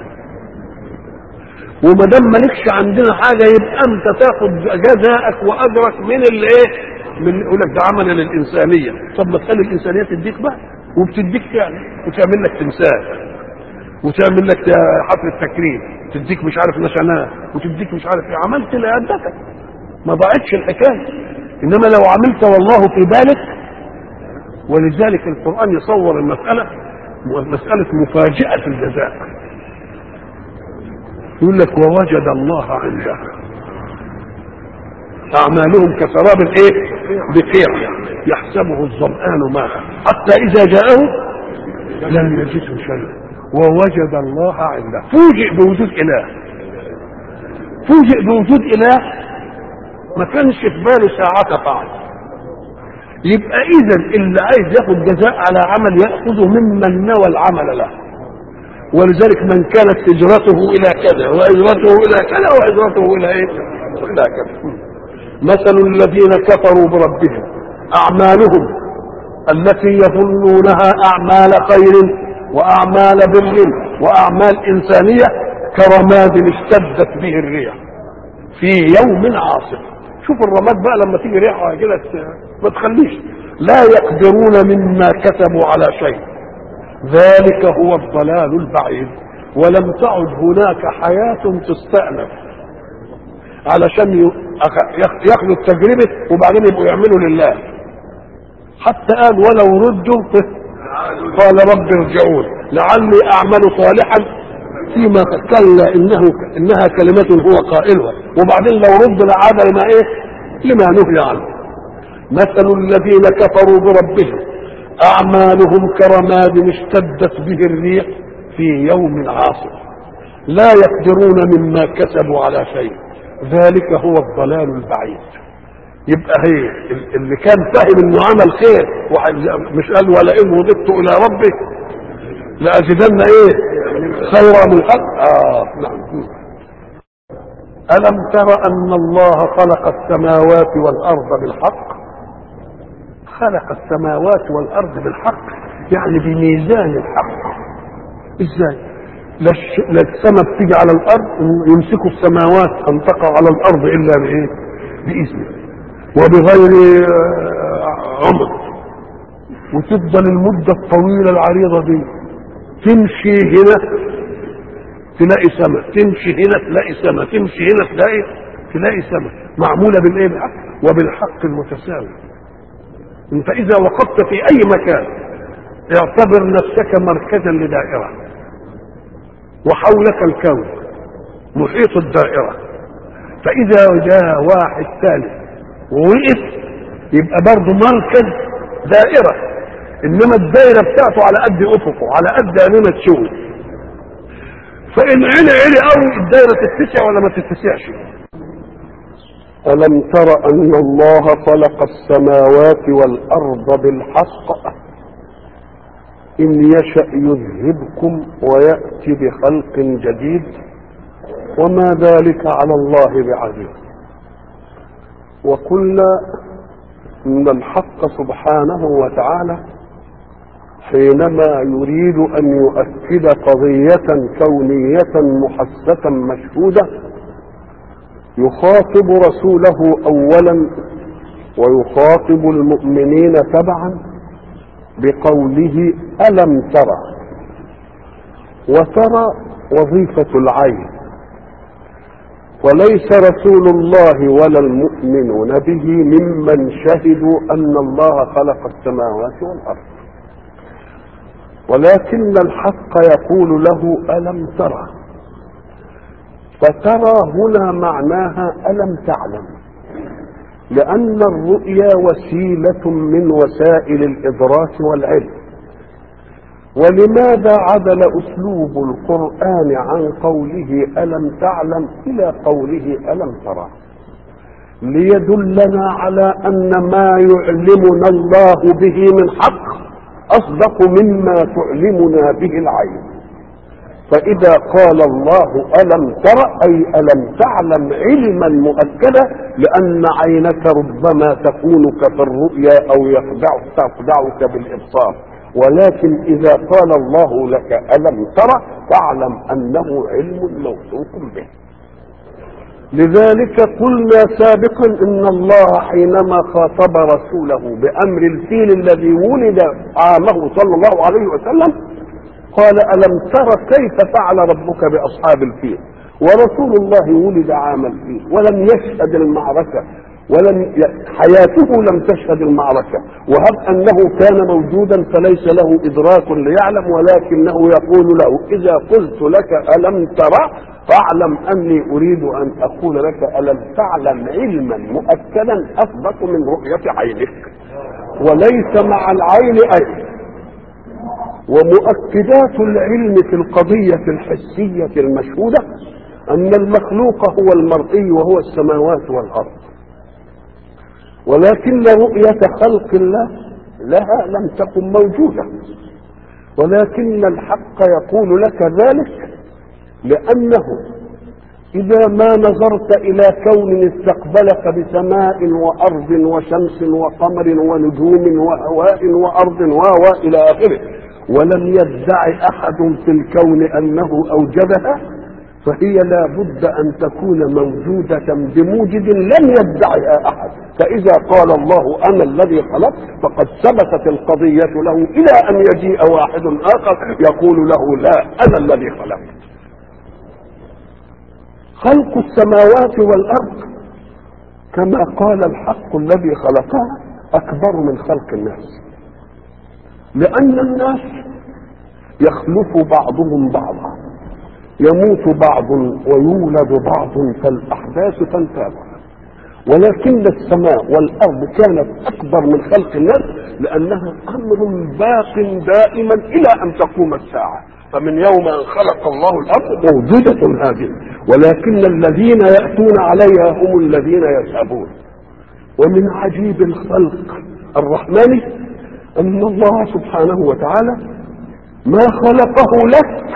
Speaker 1: وما دام مالكش عندنا حاجه يبقى انت تاخد جزاءك واجرك من الايه؟ من يقول لك ده عمل للانسانيه طب ما تخلي الانسانيه تديك بقى وبتديك فعلا وتعمل لك تمثال وتعمل لك حفله تكريم تديك مش عارف نشانات وتديك مش عارف ايه عملت لأدتك ما ضاعتش الحكايه انما لو عملت والله في بالك ولذلك القرآن يصور المسألة مسألة مفاجأة الجزاء يقول لك ووجد الله عنده أعمالهم كسراب إيه؟ بقيع يحسبه الظمآن ماء حتى إذا جاءه لم يجده شيئا ووجد الله عنده فوجئ بوجود اله فوجئ بوجود اله ما كانش في باله ساعة طعن يبقى اذا اللي عايز ياخد جزاء على عمل ياخذه ممن نوى العمل له ولذلك من كانت هجرته الى كذا وهجرته الى كذا وهجرته الى ايه؟ الى كذا مثل الذين كفروا بربهم اعمالهم التي يظنونها اعمال خير واعمال بر واعمال انسانيه كرماد اشتدت به الريح في يوم عاصف شوف الرماد بقى لما تيجي ريحه كده ما تخليش لا يقدرون مما كسبوا على شيء ذلك هو الضلال البعيد ولم تعد هناك حياة تستأنف علشان ياخذوا التجربة وبعدين يبقوا يعملوا لله حتى قال ولو ردوا قال رب ارجعون لعلي اعمل صالحا فيما كلا انه انها كلمة هو قائلها وبعدين لو رد لعاد لما ايه لما نهي عنه مثل الذين كفروا بربهم اعمالهم كرماد اشتدت به الريح في يوم عاصف لا يقدرون مما كسبوا على شيء ذلك هو الضلال البعيد يبقى هي اللي كان فاهم انه عمل خير مش قال ولئن وضبت الى ربي لازيدن ايه خيرا من الحق اه نعم الم تر ان الله خلق السماوات والارض بالحق خلق السماوات والارض بالحق يعني بميزان الحق ازاي لا السماء بتيجي على الارض يمسكوا السماوات ان تقع على الارض الا بايه باذنه وبغير عمر وتفضل المدة الطويلة العريضة دي تمشي هنا تلاقي سماء تمشي هنا تلاقي سماء تمشي هنا تلاقي تلاقي سماء معمولة بالايه بالحق وبالحق المتساوي انت اذا وقفت في اي مكان اعتبر نفسك مركزا لدائرة وحولك الكون محيط الدائرة فاذا جاء واحد ثالث ووقف يبقى برضه مركز دائرة انما الدائرة بتاعته على قد افقه على قد انما تشوف فان علي علي قوي الدائرة تتسع ولا ما تتسعش ألم تر أن الله خلق السماوات والأرض بالحق إن يشأ يذهبكم ويأتي بخلق جديد وما ذلك على الله بعزيز وقلنا ان الحق سبحانه وتعالى حينما يريد ان يؤكد قضيه كونيه محسسه مشهوده يخاطب رسوله اولا ويخاطب المؤمنين تبعا بقوله الم ترى وترى وظيفه العين وليس رسول الله ولا المؤمنون به ممن شهدوا ان الله خلق السماوات والارض ولكن الحق يقول له الم ترى فترى هنا معناها الم تعلم لان الرؤيا وسيله من وسائل الادراك والعلم ولماذا عدل اسلوب القران عن قوله الم تعلم الى قوله الم ترى ليدلنا على ان ما يعلمنا الله به من حق اصدق مما تعلمنا به العين فاذا قال الله الم تر اي الم تعلم علما مؤكدا لان عينك ربما تخونك في الرؤيا او يخدعك تخدعك بالابصار ولكن إذا قال الله لك ألم ترى فاعلم أنه علم موثوق به لذلك قلنا سابقا ان الله حينما خاطب رسوله بامر الفيل الذي ولد عامه صلى الله عليه وسلم قال الم تر كيف فعل ربك باصحاب الفيل ورسول الله ولد عام الفيل ولم يشهد المعركه ولم حياته لم تشهد المعركة وهب أنه كان موجودا فليس له إدراك ليعلم ولكنه يقول له إذا قلت لك ألم ترى فاعلم أني أريد أن أقول لك ألم تعلم علما مؤكدا أثبت من رؤية عينك وليس مع العين أي ومؤكدات العلم في القضية الحسية المشهودة أن المخلوق هو المرئي وهو السماوات والأرض ولكن رؤية خلق الله لها لم تكن موجودة ولكن الحق يقول لك ذلك لأنه إذا ما نظرت إلى كون استقبلك بسماء وأرض وشمس وقمر ونجوم وهواء وأرض وهواء إلى آخره ولم يدع أحد في الكون أنه أوجدها فهي لا بد أن تكون موجودة بموجد لم يدعها أحد فإذا قال الله أنا الذي خلقت فقد ثبتت القضية له إلى أن يجيء واحد آخر يقول له لا أنا الذي خلقت خلق السماوات والأرض كما قال الحق الذي خلقها أكبر من خلق الناس لأن الناس يخلف بعضهم بعضا يموت بعض ويولد بعض فالأحداث تنتابع ولكن السماء والأرض كانت أكبر من خلق الناس لأنها أمر باق دائما إلى أن تقوم الساعة فمن يوم أن خلق الله الأرض موجودة هذه ولكن الذين يأتون عليها هم الذين يذهبون ومن عجيب الخلق الرحمن أن الله سبحانه وتعالى ما خلقه لك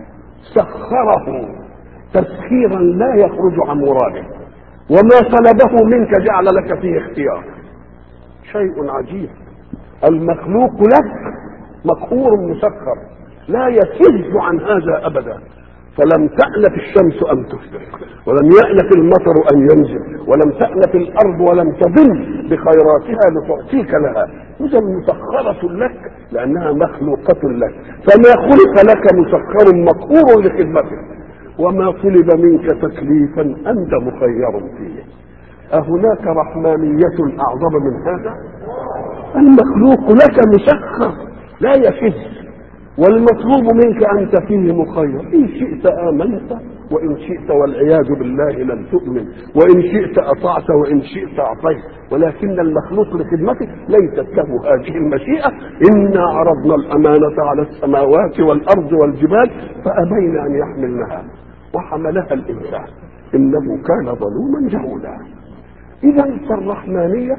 Speaker 1: سخره تسخيرا لا يخرج عن مراده وما طلبه منك جعل لك فيه اختيار شيء عجيب المخلوق لك مقهور مسخر لا يفز عن هذا ابدا فلم تألف الشمس أن تشرق ولم يألف المطر أن ينزل ولم تألف الأرض ولم تضل بخيراتها لتعطيك لها إذا مسخرة لك لأنها مخلوقة لك فما خلق لك مسخر مقهور لخدمتك وما طلب منك تكليفا أنت مخير فيه أهناك رحمانية أعظم من هذا المخلوق لك مسخر لا يفز والمطلوب منك أنت فيه مخير إن شئت آمنت وإن شئت والعياذ بالله لم تؤمن وإن شئت أطعت وإن شئت أعطيت ولكن المخلوق لخدمتك ليست له هذه المشيئة إنا عرضنا الأمانة على السماوات والأرض والجبال فأبين أن يحملنها وحملها الإنسان إنه كان ظلوما جهولا إذا فالرحمانية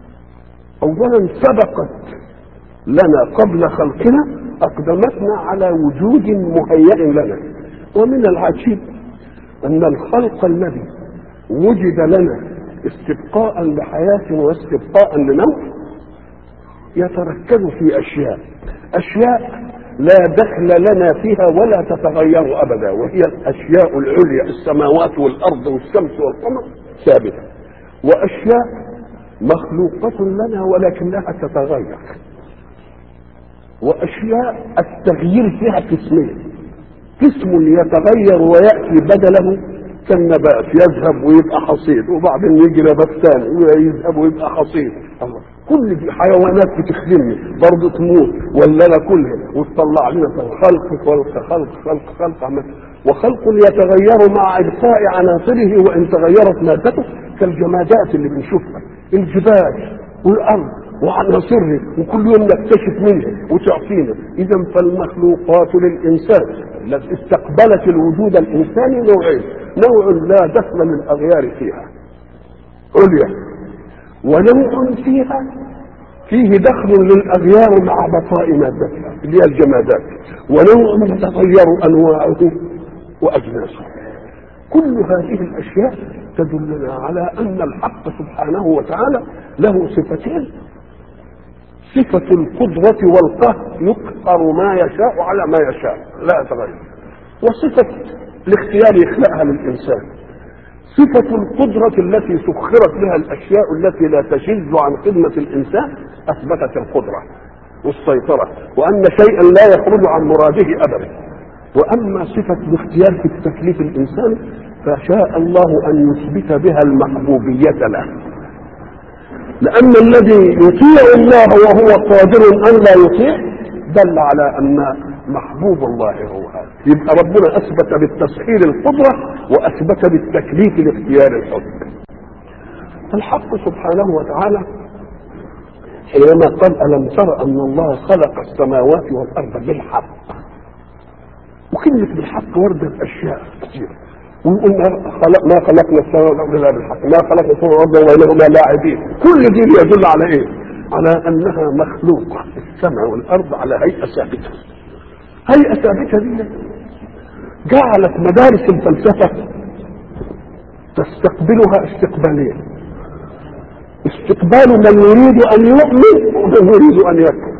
Speaker 1: أولا سبقت لنا قبل خلقنا أقدمتنا على وجود مهيئ لنا ومن العجيب أن الخلق الذي وجد لنا استبقاء لحياة واستبقاء لنوم يتركز في أشياء أشياء لا دخل لنا فيها ولا تتغير أبدا وهي الأشياء العليا السماوات والأرض والشمس والقمر ثابتة وأشياء مخلوقة لنا ولكنها تتغير واشياء التغيير فيها قسمين قسم يتغير وياتي بدله كالنبات يذهب ويبقى حصيد وبعدين يجي نبات ثاني ويذهب ويبقى حصيد الله كل دي حيوانات بتخدمني برضه تموت ولا انا كلها وتطلع لنا خلق خلق خلق خلق خلق عمل وخلق يتغير مع ابقاء عناصره وان تغيرت مادته كالجمادات اللي بنشوفها الجبال والارض وعناصره وكل يوم نكتشف منها وتعطينا اذا فالمخلوقات للانسان التي استقبلت الوجود الانساني نوعين نوع لا دخل للاغيار فيها عليا ونوع فيها فيه دخل للاغيار مع بقاء مادتها اللي هي الجمادات ونوع تتغير انواعه واجناسه كل هذه الاشياء تدلنا على ان الحق سبحانه وتعالى له صفتين صفة القدرة والقهر يقهر ما يشاء على ما يشاء لا يتغير وصفة الاختيار يخلقها للإنسان صفة القدرة التي سخرت بها الأشياء التي لا تشذ عن خدمة الإنسان أثبتت القدرة والسيطرة وأن شيئا لا يخرج عن مراده أبدا وأما صفة الاختيار في التكليف الإنساني فشاء الله أن يثبت بها المحبوبية له لأن الذي يطيع الله وهو قادر أن لا يطيع دل على أن محبوب الله هو هذا يبقى ربنا أثبت بالتسخير القدرة وأثبت بالتكليف الاختيار الحكم الحق سبحانه وتعالى حينما قال ألم تر أن الله خلق السماوات والأرض بالحق وكلمة بالحق وردت أشياء كثيرة ويقول ما خلق ما خلقنا السماء والأرض إلا بالحق ما خلقنا السماء والأرض وبينهما لاعبين كل دي يدل على إيه؟ على أنها مخلوقة السماء والأرض على هيئة ثابتة هيئة ثابتة دي جعلت مدارس الفلسفة تستقبلها استقبالين استقبال من يريد ان يؤمن ومن يريد ان يكفر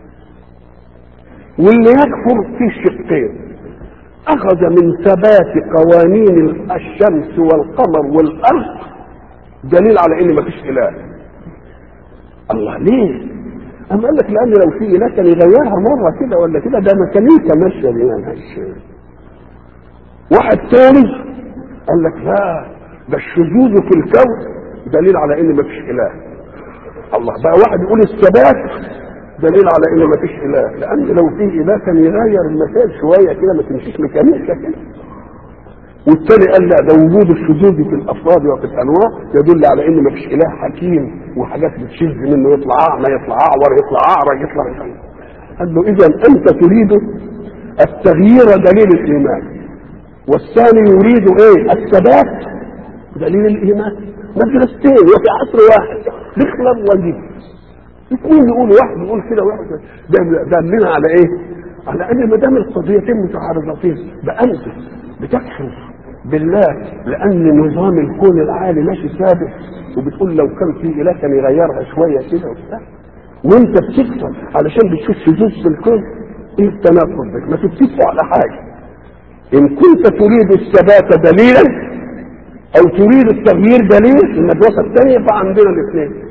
Speaker 1: واللي يكفر في شقين اخذ من ثبات قوانين الشمس والقمر والارض دليل على ان مفيش اله الله ليه أم قال لك لأن لو في إله كان يغيرها مرة كده ولا كده ده ميكانيكا ماشية بيها الشيء واحد تاني قال لك لا ده الشذوذ في الكون دليل على ان مفيش اله الله بقى واحد يقول الثبات دليل على ان مفيش اله لان لو في اله كان يغير المسائل شويه كده ما تمشيش ميكانيكا كده والتاني قال لا ده وجود الشذوذ في الافراد وفي الانواع يدل على ان مفيش اله حكيم وحاجات بتشذ منه يطلع اعمى يطلع اعور يطلع اعرج يطلع قال له اذا انت تريد التغيير دليل الايمان والثاني يريد ايه الثبات دليل الايمان مدرستين وفي عصر واحد بيخلق وجيب اثنين يقولوا واحد يقول كده واحد ده دلنا على ايه؟ على ان ما دام القضيتين متعارضتين ده انت بتكفر بالله لان نظام الكون العالي ماشي ثابت وبتقول لو كان في اله كان يغيرها شويه كده وبتاع وانت بتكفر علشان بتشوف شذوذ في الكون ايه التناقض ده؟ ما تتفقوا على حاجه ان كنت تريد الثبات دليلا او تريد التغيير دليل المدرسه الثانيه فعندنا الاثنين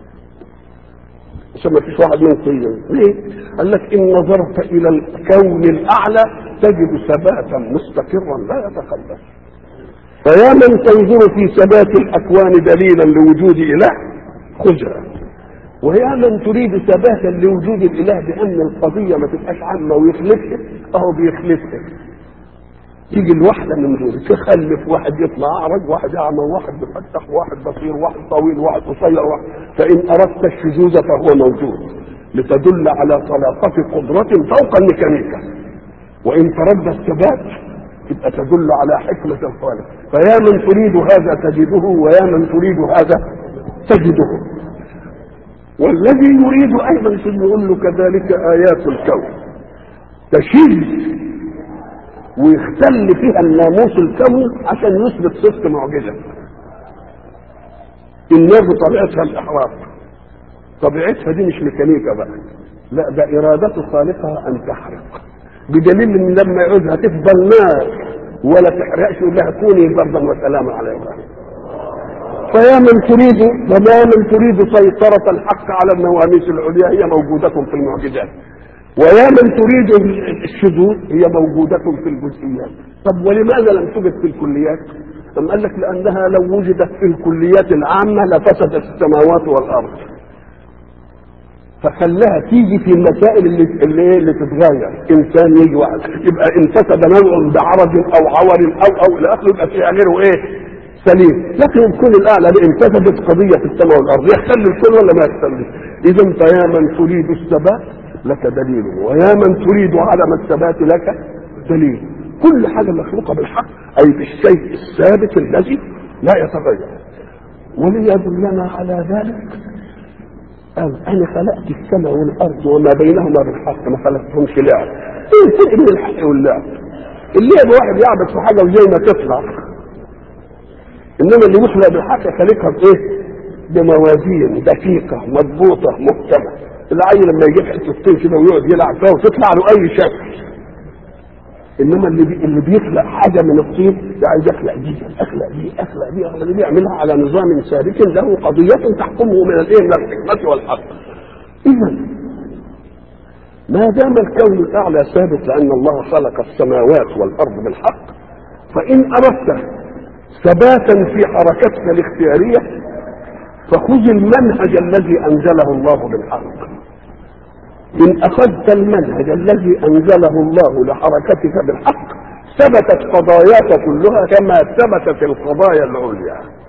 Speaker 1: عشان ما فيش واحد منكم ليه؟ قال لك ان نظرت الى الكون الاعلى تجد ثباتا مستقرا لا يتخلف فيا من تنظر في ثبات الاكوان دليلا لوجود اله خذها ويا من تريد ثباتا لوجود الاله بان القضيه ما تبقاش عامه ويخلفك اهو بيخلفك تيجي الواحده من دول تخلف واحد يطلع اعرج واحد اعمى واحد مفتح واحد بصير واحد طويل واحد قصير واحد فان اردت الشذوذ فهو موجود لتدل على طلاقة قدرة فوق الميكانيكا وان ترد الثبات تبقى تدل على حكمة الخالق فيا من تريد هذا تجده ويا من تريد هذا تجده والذي يريد ايضا يقول له كذلك ايات الكون تشذ ويختل فيها الناموس الكوني عشان يثبت صدق معجزه النار بطبيعتها الاحراق طبيعتها دي مش ميكانيكا بقى لا ده ارادة خالقها ان تحرق بدليل ان لما يعوزها تفضل نار ولا تحرقش يقول لها كوني بردا وسلاما على ابراهيم فيا من تريد وما من تريد سيطرة الحق على النواميس العليا هي موجودة في المعجزات ويا من تريد الشذوذ هي موجودة في الجزئيات طب ولماذا لم توجد في الكليات أم قال لك لأنها لو وجدت في الكليات العامة لفسدت السماوات والأرض فخلاها تيجي في المسائل اللي اللي, اللي تتغير انسان يجي واحد يبقى ان فسد نوع بعرض او عور او او الى اخره يبقى في غيره ايه؟ سليم لكن الكون الاعلى ان فسدت قضيه في السماء والارض يختل الكون ولا ما يختلش؟ اذا فيا من تريد الثبات لك دليل ويا من تريد عدم الثبات لك دليل كل حاجة مخلوقة بالحق أي بالشيء الثابت الذي لا يتغير وليدلنا على ذلك قال أنا خلقت السماء والأرض وما بينهما بالحق ما خلقتهمش لعب إيه الفرق بين الحق واللعب اللعب واحد يعبد في حاجة وزي ما تطلع إنما اللي يخلق بالحق خلقها بإيه؟ بموازين دقيقة مضبوطة محكمة العيل لما يجيب حته طين كده ويقعد يلعب فيها وتطلع له اي شكل انما اللي بي... اللي بيخلق حاجه من الطين ده عايز يخلق دي اخلق دي اخلق دي اخلق دي بيعملها على نظام ثابت له قضيه تحكمه من الايه من الحكمه والحق اذا ما دام الكون الاعلى ثابت لان الله خلق السماوات والارض بالحق فان اردت ثباتا في حركتك الاختياريه فخذ المنهج الذي انزله الله بالحق ان اخذت المنهج الذي انزله الله لحركتك بالحق ثبتت قضاياك كلها كما ثبتت القضايا العليا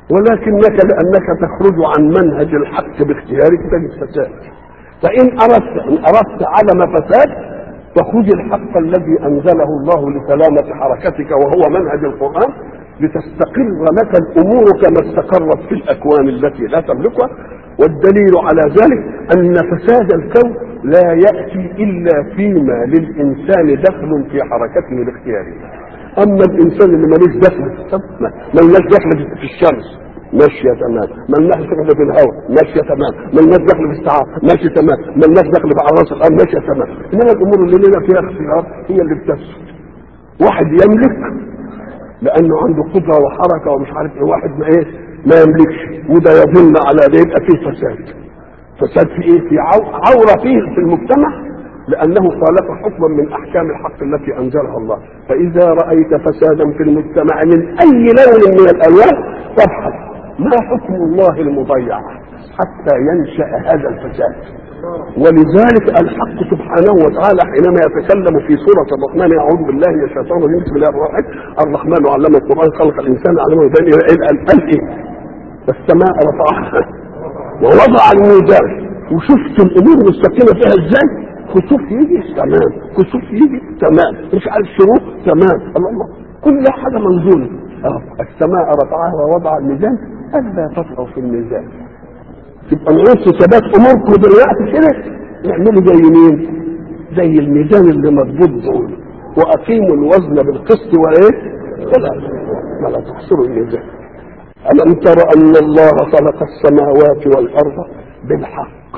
Speaker 1: ولكنك لانك تخرج عن منهج الحق باختيارك تجد فساد فان اردت ان اردت عدم فساد فخذ الحق الذي انزله الله لسلامه حركتك وهو منهج القران لتستقر لك الامور كما استقرت في الاكوان التي لا تملكها والدليل على ذلك ان فساد الكون لا ياتي الا فيما للانسان دخل في حركته الاختياريه اما الانسان اللي ملوش دخل ملناش دخل في الشمس ماشيه تمام ملناش دخل في الهواء ماشيه تمام ملناش دخل في السحاب ماشيه تمام ملناش دخل في عراس الارض ماشيه تمام انما الامور اللي لنا فيها اختيار هي اللي بتفسد واحد يملك لانه عنده قدره وحركه ومش عارف ايه واحد ما ايه ما يملكش وده يدل على ده يبقى فيه فساد فساد في ايه في عوره فيه في المجتمع لانه خالف حكما من احكام الحق التي انزلها الله فاذا رايت فسادا في المجتمع من اي لون من الالوان فابحث ما حكم الله المضيع حتى ينشا هذا الفساد ولذلك الحق سبحانه وتعالى حينما يتكلم في سورة الرحمن أعوذ بالله من الشيطان الرجيم بسم الله الرحمن الرحيم الرحمن علم القرآن خلق الإنسان علمه بين قال إيه السماء رفعها ووضع الميزان وشفت الأمور مستقيمة فيها إزاي خسوف يجي تمام خسوف يجي تمام مش عارف شروق تمام الله الله كل حاجة منزولة السماء رفعها ووضع الميزان ألا تطغوا في الميزان تبقى نعوز ثبات اموركم دلوقتي كده نعملوا زي مين؟ زي الميزان اللي مضبوط دول واقيموا الوزن بالقسط وايه؟ ولا ولا تحصروا الميزان الم تر ان الله خلق السماوات والارض بالحق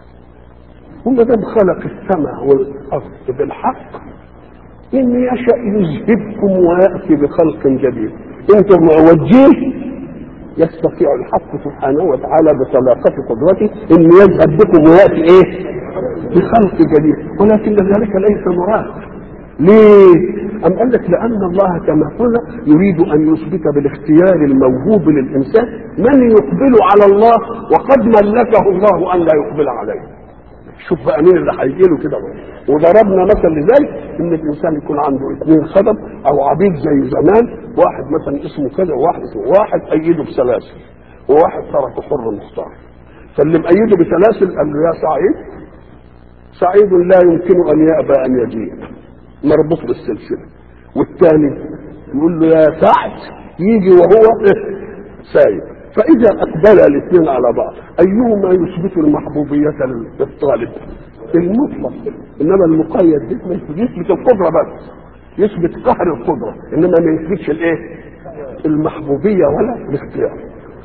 Speaker 1: وما دام خلق السماء والارض بالحق ان يشا يذهبكم وياتي بخلق جديد انتم معوجين يستطيع الحق سبحانه وتعالى بطلاقة قدرته ان يذهب بكم وياتي ايه؟ بخلق جديد ولكن ذلك ليس مراد ليه؟ أم قال لك لأن الله كما قلنا يريد أن يثبت بالاختيار الموهوب للإنسان من يقبل على الله وقد ملكه الله أن لا يقبل عليه. شوف بقى مين اللي هيجي له كده وضربنا مثل لذلك ان الانسان يكون عنده اثنين خدم او عبيد زي زمان واحد مثلا اسمه كذا وواحد اسمه واحد ايده بسلاسل وواحد تركه حر مختار فاللي مأيده بسلاسل قال له يا سعيد سعيد لا يمكن ان يأبى ان يجيء مربوط بالسلسله والثاني يقول له يا سعد يجي وهو سايب فإذا أقبل الاثنين على بعض أيهما يثبت المحبوبية للطالب؟ المطلق إنما المقيد ده يثبت القدرة بس يثبت قهر القدرة إنما ما يثبتش الإيه؟ المحبوبية ولا الاختيار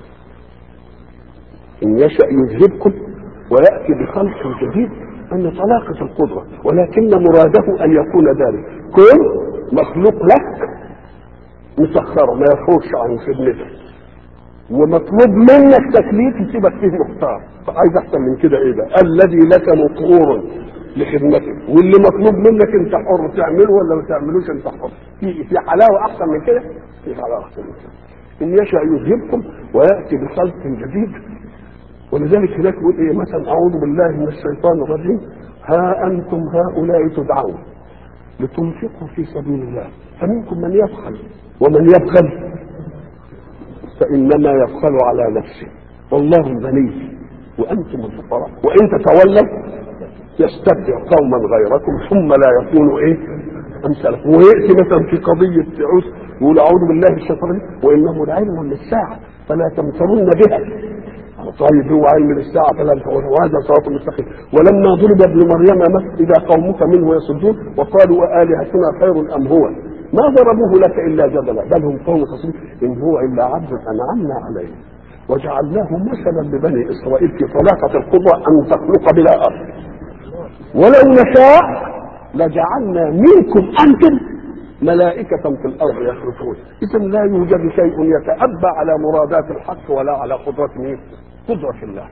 Speaker 1: إن يشأ يذهبكم ويأتي بخلق جديد أن طلاقة القدرة ولكن مراده أن يكون ذلك كل مخلوق لك مسخره ما يخرجش عن خدمتك ومطلوب منك تكليف يسيبك فيه مختار عايز احسن من كده ايه ده الذي لك مقرور لخدمتك واللي مطلوب منك انت حر تعمله ولا ما تعملوش انت حر في في حلاوه احسن من كده في حلاوه احسن من كده ان يشاء يذهبكم وياتي بخلق جديد ولذلك هناك يقول ايه مثلا اعوذ بالله من الشيطان الرجيم ها انتم هؤلاء تدعون لتنفقوا في سبيل الله فمنكم من يبخل ومن يبخل فإنما يبخل على نفسه والله غني وأنتم الفقراء وإن تتولوا يستبدع قوما غيركم ثم لا يكونوا إيه أمثالكم ويأتي مثلا في قضية عوس يقول أعوذ بالله من الشيطان وإنه لعلم للساعة فلا تمترن بها طيب هو علم الساعة فلا وهذا صراط مستقيم ولما ضرب ابن مريم مثل إذا قومك منه يصدون وقالوا آلهتنا خير أم هو ما ضربوه لك الا جدلا بل هم قوم خصيم ان هو الا عبد انعمنا عليه وجعلناه مثلا لبني اسرائيل في طلاقه القدره ان تخلق بلا ارض ولو نشاء لجعلنا منكم انتم ملائكة في الأرض يخلقون إذا لا يوجد شيء يتأبى على مرادات الحق ولا على قدرة مين؟ قدرة الله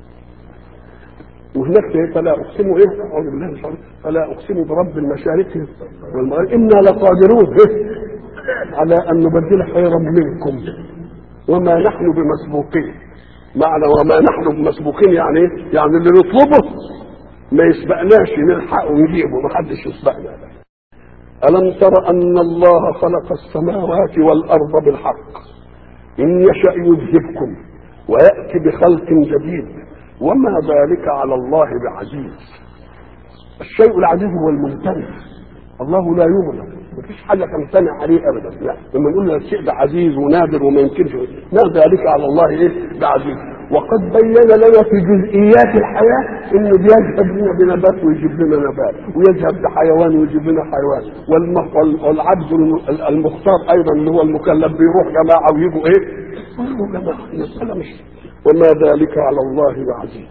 Speaker 1: وهناك فلا اقسم ايه اعوذ بالله من الشيطان فلا اقسم برب المشارق والمغارب انا لقادرون إيه؟ على ان نبدل خيرا منكم وما نحن بمسبوقين معنى وما نحن بمسبوقين يعني ايه؟ يعني اللي نطلبه ما يسبقناش نلحقه ونجيبه ما حدش يسبقنا ألم تر أن الله خلق السماوات والأرض بالحق إن يشأ يذهبكم ويأتي بخلق جديد وما ذلك على الله بعزيز الشيء العزيز هو الممتنع الله لا يغلب مفيش حاجة تمتنع عليه أبدا لا لما نقول الشيء ده عزيز ونادر وما يمكنش ما ذلك على الله إيه بعزيز وقد بين لنا في جزئيات الحياة إنه بيذهب لنا بنبات ويجيب لنا نبات ويذهب بحيوان ويجيب لنا حيوان والم- وال- والعبد الم- المختار أيضا اللي هو المكلف بيروح جماعة ويجوا إيه؟ يجوا جماعة المسألة مش وما ذلك على الله بعزيز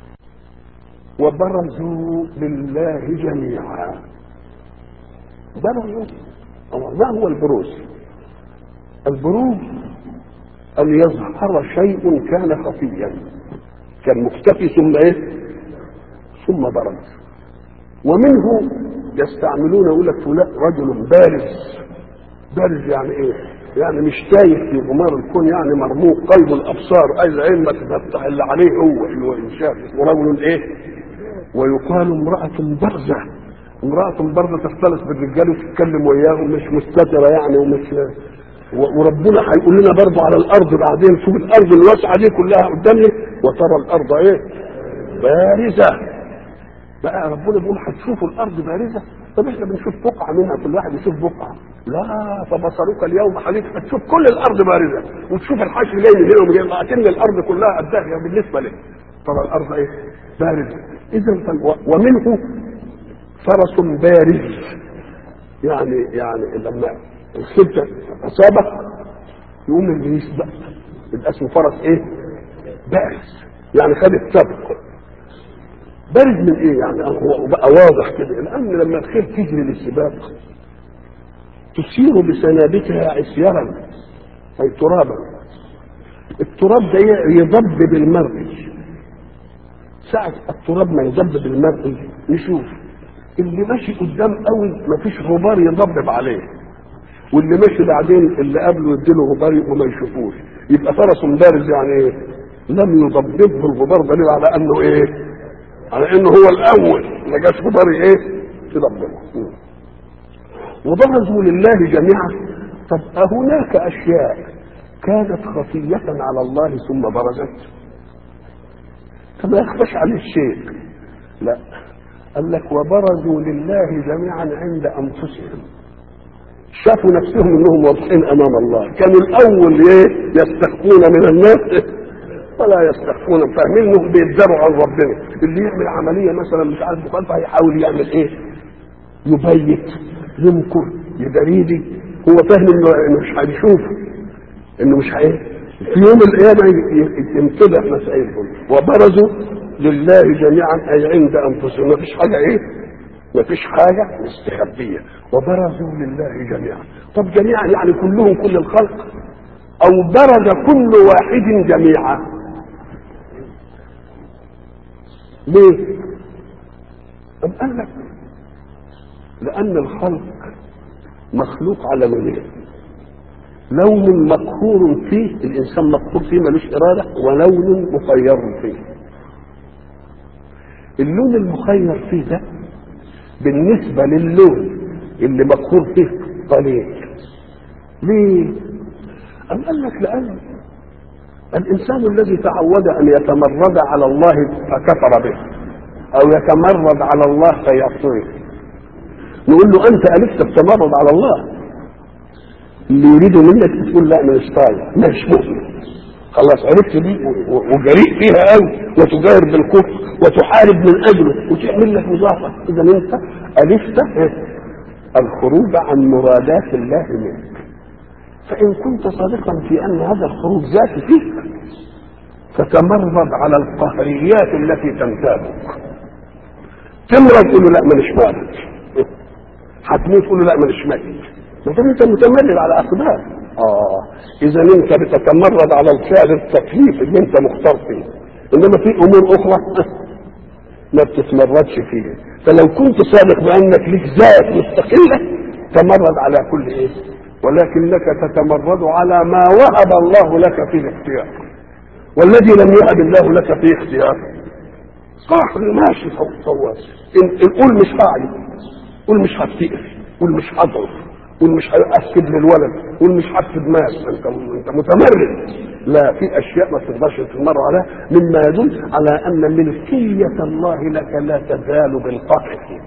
Speaker 1: وبرزوا لله جميعا برزوا أو ما هو البروز البروز أن يظهر شيء كان خفيا كان مختفي ثم إيه ثم برز ومنه يستعملون يقول لك فلان رجل بارز بارز يعني ايه؟ يعني مش تايه في غمار الكون يعني مرموق قلب الابصار اي العين ما تفتح اللي عليه هو اللي هو انشاف ورجل ايه؟ ويقال امرأة برزة امرأة برزة تختلط بالرجال وتتكلم وياهم مش مستترة يعني ومش و- وربنا هيقول لنا برضه على الارض بعدين شوف الارض الواسعه دي كلها قدامي وترى الارض ايه؟ بارزه بقى ربنا بيقول هتشوفوا الارض بارزه طب احنا بنشوف بقعه منها كل واحد يشوف بقعه لا فبصرك اليوم حديث هتشوف كل الارض بارزه وتشوف الحشر جاي من هنا ومن هنا اكن الارض كلها قدها بالنسبه لك ترى الارض ايه بارزه اذا فال- و- ومنه فرس بارز يعني يعني لما الخبزه اصابك يقوم اللي يسبق يبقى اسمه فرس ايه بارز يعني خد السبق بارد من ايه يعني هو بقى واضح كده لان لما الخيل تجري للسباق تسير بسنابتها عصيرا اي ترابا التراب ده يضب بالمرء ساعة التراب ما يضب بالمرء نشوف اللي ماشي قدام قوي مفيش غبار يضبب عليه واللي ماشي بعدين اللي قبله يديله غبار وما يشوفوش يبقى فرس بارز يعني ايه لم يضببه الغبار دليل على انه ايه على انه هو الاول ما جاش غبار ايه يضببه وبرزوا لله جميعا طب أهناك أشياء كانت خفية على الله ثم برزت فما يخفش عليه الشيء لا قال لك وبرزوا لله جميعا عند أنفسهم شافوا نفسهم انهم واضحين امام الله كانوا الاول ايه يستخفون من الناس ولا يستخفون فاهمين انهم بيتذروا عن ربنا اللي يعمل عمليه مثلا مش عارف مخالفه هيحاول يعمل ايه يبيت ينكر يدريدي هو فاهم انه إنه مش هيشوف انه مش هي في يوم القيامه ينتبه مسائلهم وبرزوا لله جميعا اي عند انفسهم ما فيش حاجه ايه ما فيش حاجه مستخبيه وبرزوا لله جميعا طب جميعا يعني كلهم كل الخلق او برز كل واحد جميعا ليه طب قال لك لأن الخلق مخلوق على لونين لون مقهور فيه الإنسان مقهور فيه ملوش إرادة ولون مخير فيه اللون المخير فيه ده بالنسبة للون اللي مقهور فيه قليل ليه؟ أم قال لك لأن الإنسان الذي تعود أن يتمرد على الله فكفر به أو يتمرد على الله فيعصيه نقول له انت الفت التمرد على الله اللي يريده منك تقول لا انا مش طايع مش مؤمن خلاص عرفت دي وجريء فيها قوي وتجاهر بالكفر وتحارب من اجله وتعمل لك مظاهره اذا انت الفت الخروج عن مرادات الله منك فان كنت صادقا في ان هذا الخروج ذاتي فيك فتمرد على القهريات التي تنتابك تمرض تقول له لا مانيش مارد هتموت تقول له لا مانيش ميت ما دام انت متمرد على اسباب اه اذا انت بتتمرد على الفعل التكليف اللي انت مختار فيه انما في امور اخرى ما بتتمردش فيها فلو كنت صادق بانك لك ذات مستقله تمرد على كل ايه ولكنك تتمرد على ما وهب الله لك في الاختيار والذي لم يهب الله لك في اختيار قهر ماشي فوق فوق ان قول مش هعلي قول مش هفتقر قول مش هضعف والمش هأكد للولد والمش هكتب مال انت انت متمرد لا في اشياء ما تقدرش تمر عليها مما يدل على ان ملكيه الله لك لا تزال بالقطع فيك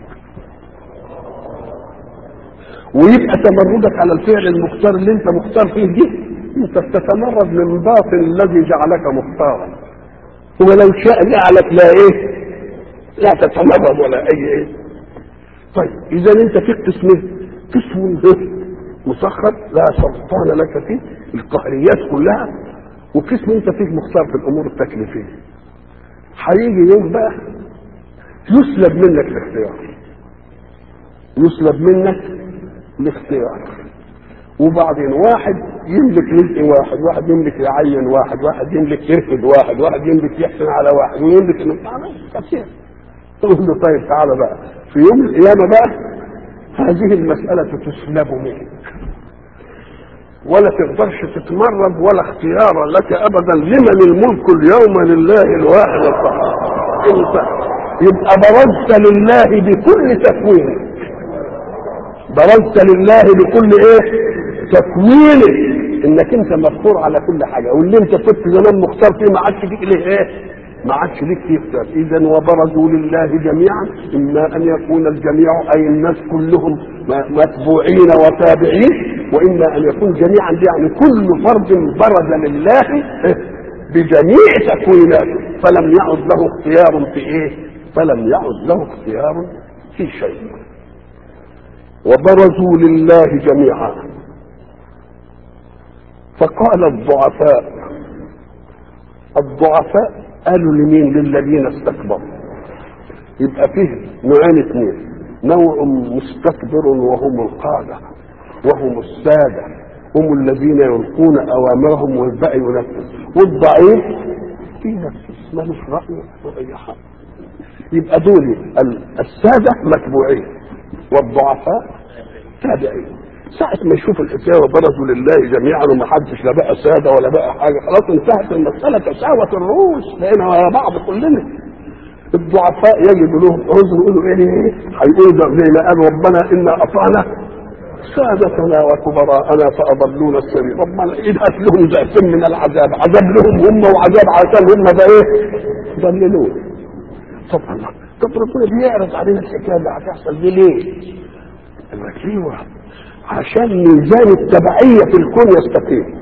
Speaker 1: ويبقى تمردك على الفعل المختار اللي انت مختار فيه دي انت بتتمرد من باطن الذي جعلك مختارا ولو شاء جعلك لا ايه لا تتمرد ولا اي ايه طيب اذا انت فيك قسمين قسم مسخر لا سلطان لك فيه القهريات كلها وقسم انت فيك مختار في الامور التكليفيه هيجي يوم بقى يسلب منك الاختيار يسلب منك الاختيار وبعدين واحد يملك رزق واحد واحد يملك يعين واحد واحد يملك يرفض واحد واحد يملك يحسن على واحد ويملك كثير تقول له طيب تعالى بقى في يوم القيامه بقى هذه المسألة تسلب منك ولا تقدرش تتمرد ولا اختيار لك ابدا لمن الملك اليوم لله الواحد القهار انت يبقى برزت لله بكل تكوينك برزت لله بكل ايه تكوينك انك انت مفطور على كل حاجه واللي انت كنت زمان مختار فيه ما عادش ليك ليه ايه ما عادش ليك فيه اختيار اذا وبرزوا لله جميعا اما ان يكون الجميع اي الناس كلهم متبوعين وتابعين واما ان يكون جميعا يعني كل فرد برز لله بجميع تكويناته فلم يعد له اختيار في ايه فلم يعد له اختيار في شيء وبرزوا لله جميعا فقال الضعفاء الضعفاء قالوا لمين للذين استكبروا يبقى فيه نوعين اثنين نوع مستكبر وهم القادة وهم السادة هم الذين يلقون أوامرهم والباقي ينفذ والضعيف ينفذ ملوش رأي وأي حاجة يبقى دول السادة متبوعين والضعفاء تابعين ساعة ما يشوف الحكاية وبرزوا لله جميعا وما حدش لا بقى سادة ولا بقى حاجة خلاص انتهت المسألة تساوت الرؤوس بقينا ورا بعض كلنا الضعفاء يجد لهم عذر يقولوا ايه هيقولوا زي ما قال ربنا انا اطعنا سادتنا وكبراءنا فاضلونا السبيل ربنا ابعث لهم ضعفين من العذاب عذاب لهم هم وعذاب عشان هم ده ايه ضللون طبعا طب ربنا بيعرض علينا الحكايه اللي هتحصل دي ليه؟ قال لك ايوه عشان ميزان التبعية في الكون يستقيم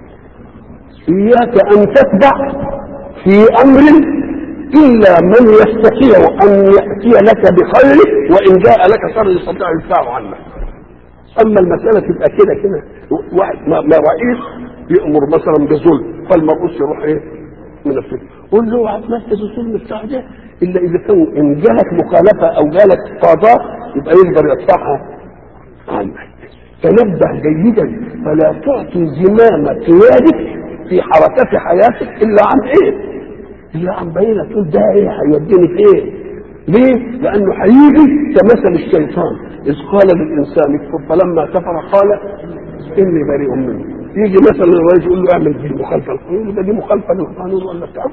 Speaker 1: إياك أن تتبع في أمر إلا من يستطيع أن يأتي لك بخير وإن جاء لك شر يستطيع يدفعه عنك أما المسألة تبقى كده كده واحد ما, ما رئيس يأمر مثلا بظلم فالمرؤوس يروح إيه من الفكر قول له هتنفذ الظلم بتاع ده إلا إذا كان إن جالك مخالفة أو جالك قضاء يبقى يقدر يدفعها عنك تنبه جيدا فلا تعطي زمام قيادك في حركات حياتك الا عن ايه؟ الا عن بينه تقول ده ايه هيوديني في ايه؟ ليه؟ لانه هيجي كمثل الشيطان اذ قال للانسان اكفر فلما كفر قال اني بريء منه يجي مثلا الرئيس يقول له اعمل دي مخالفه القانون ده دي مخالفه للقانون ولا بتاع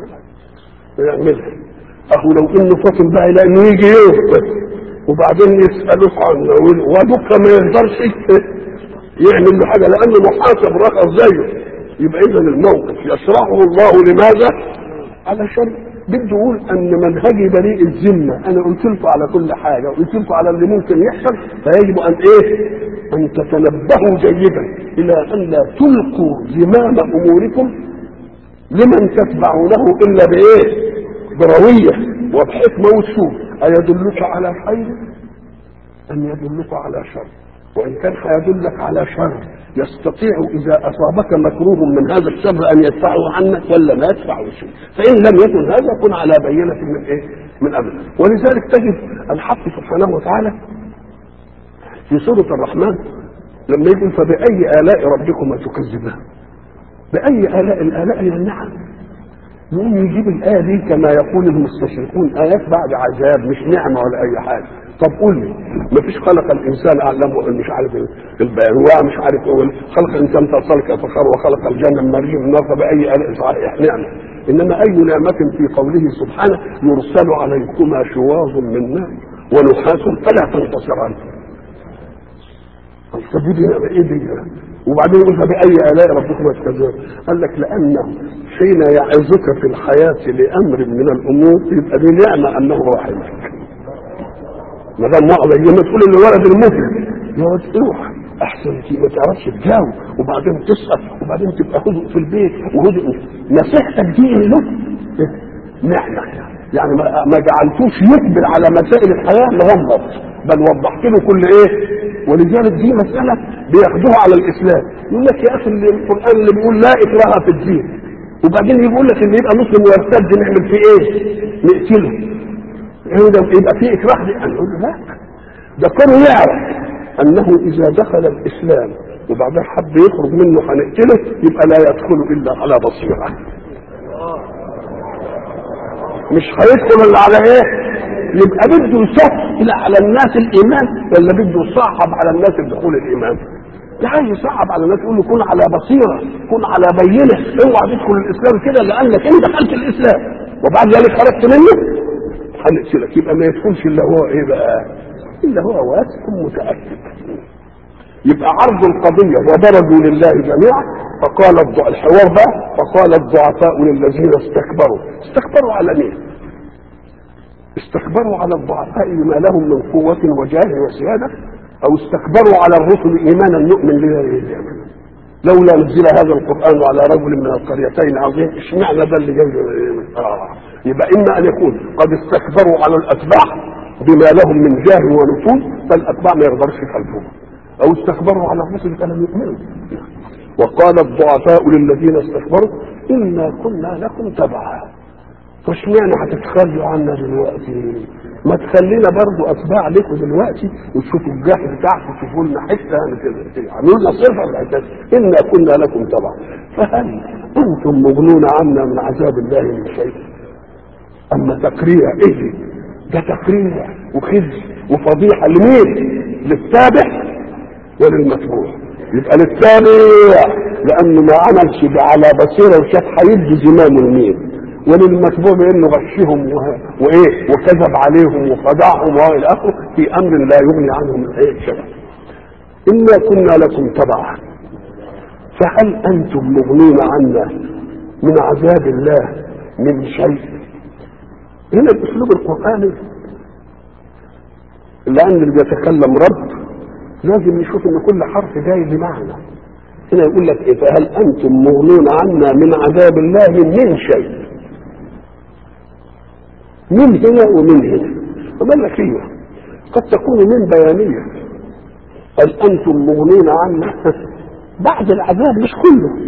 Speaker 1: يعملها اهو لو انه فاطم بقى لانه يجي يوم وبعدين يسألوه عنه وابوك ما يقدرش يعمل له حاجه لانه محاسب رخص زيه يبقى اذا الموقف يشرحه الله لماذا؟ علشان بده يقول ان منهجي بريء الذمه انا قلت لكم على كل حاجه وقلت لكم على اللي ممكن يحصل فيجب ان ايه؟ ان تتنبهوا جيدا الى ان لا تلقوا زمام اموركم لمن تتبعونه الا بايه؟ برويه وبحكمه وسوء أيدلك على خير أم يدلك على شر وإن كان هيدلك على شر يستطيع إذا أصابك مكروه من هذا الشر أن يدفعه عنك ولا ما يدفعه شيء فإن لم يكن هذا كن على بينة من إيه؟ من أمر ولذلك تجد الحق سبحانه وتعالى في سورة الرحمن لما يقول فبأي آلاء ربكما تكذبان بأي آلاء الآلاء هي النعم يقوم يجيب الآية دي كما يقول المستشرقون آيات بعد عذاب مش نعمة ولا أي حاجة طب قول لي ما فيش خلق الإنسان أعلمه مش عارف البيروع مش عارف ايه خلق الإنسان تصلك فخر وخلق الجنة من مريم النار فبأي آلاء صحيح نعمة إنما أي نعمة في قوله سبحانه يرسل عليكما شواظ من نار ونحاس فلا تنتصران طب دي ايه دي وبعدين يقول فبأي آلاء ربكما تكذبون قال لك لأنه حين يعظك في الحياة لأمر من الأمور يبقى دي نعمة أنه رحمك ما دام وعظة لما تقول للولد المسلم يا ولد روح احسن انت ما تعرفش تجاوب وبعدين تسقط وبعدين تبقى هدوء في البيت وهدوء نصيحتك دي له نعمه يعني ما ما جعلتوش يقبل على مسائل الحياه مغمض بل وضحت له كل ايه ولذلك دي مساله بياخدوها على الاسلام يقول لك يا اخي اللي القران اللي بيقول لا اكراه في الدين وبعدين يقول لك اللي يبقى مسلم ويرتد نعمل فيه ايه؟ نقتله يبقى فيه اكراه دي نقول له لا ده كانوا يعرف انه اذا دخل الاسلام وبعدين حب يخرج منه هنقتله يبقى لا يدخل الا على بصيره مش هيدخل الا على ايه يبقى بده يسهل على الناس الايمان ولا بده يصعب على الناس الدخول الايمان ده عايز يصعب على الناس يقول له كن على بصيره كن على بينه اوعى تدخل الاسلام كده لانك انت دخلت الاسلام وبعد ذلك خرجت منه هنقتلك يبقى ما يدخلش الا هو ايه بقى الا هو واثق متاكد يبقى عرض القضيه وبرزوا لله جميعا فقال الضع... الحوار بقى فقال الضعفاء للذين استكبروا استكبروا على مين؟ استكبروا على الضعفاء بما لهم من قوة وجاه وسيادة أو استكبروا على الرسل إيمانا يؤمن به لولا نزل هذا القرآن على رجل من القريتين عظيم اشمعنى ده اللي جاي آه. يبقى إما أن يكون قد استكبروا على الأتباع بما لهم من جاه ونفوذ فالأتباع ما يقدرش يخالفوهم أو استكبروا على الرسل فلم يؤمنوا وقال الضعفاء للذين استكبروا إنا كنا لكم تبعا فاشمعنى هتتخلوا عنا دلوقتي ما تخلينا برضو اتباع لكم دلوقتي وتشوفوا الجاه بتاعكم تشوفوا لنا حته يعني كده اعملوا لنا صفه الحته انا كنا لكم تبعا فهل انتم مغنون عنا من عذاب الله من شيء اما تقريع ايه ده تقريع وخزي وفضيحه لمين للتابع وللمتبوع يبقى للتابع لانه ما عملش على بصيره وشاف هيدي زمامه لمين وللمتبوع بانه غشهم وايه وكذب عليهم وخدعهم والى اخره في امر لا يغني عنهم من اي شيء انا كنا لكم تبعا فهل انتم مغنون عنا من عذاب الله من شيء هنا الاسلوب القراني لان اللي بيتكلم رب لازم يشوف ان كل حرف جاي بمعنى هنا يقول لك ايه فهل انتم مغنون عنا من عذاب الله من شيء من هنا ومن هنا فقال لك هي قد تكون من بيانية هل أنتم مغنون عنا بعد العذاب مش كله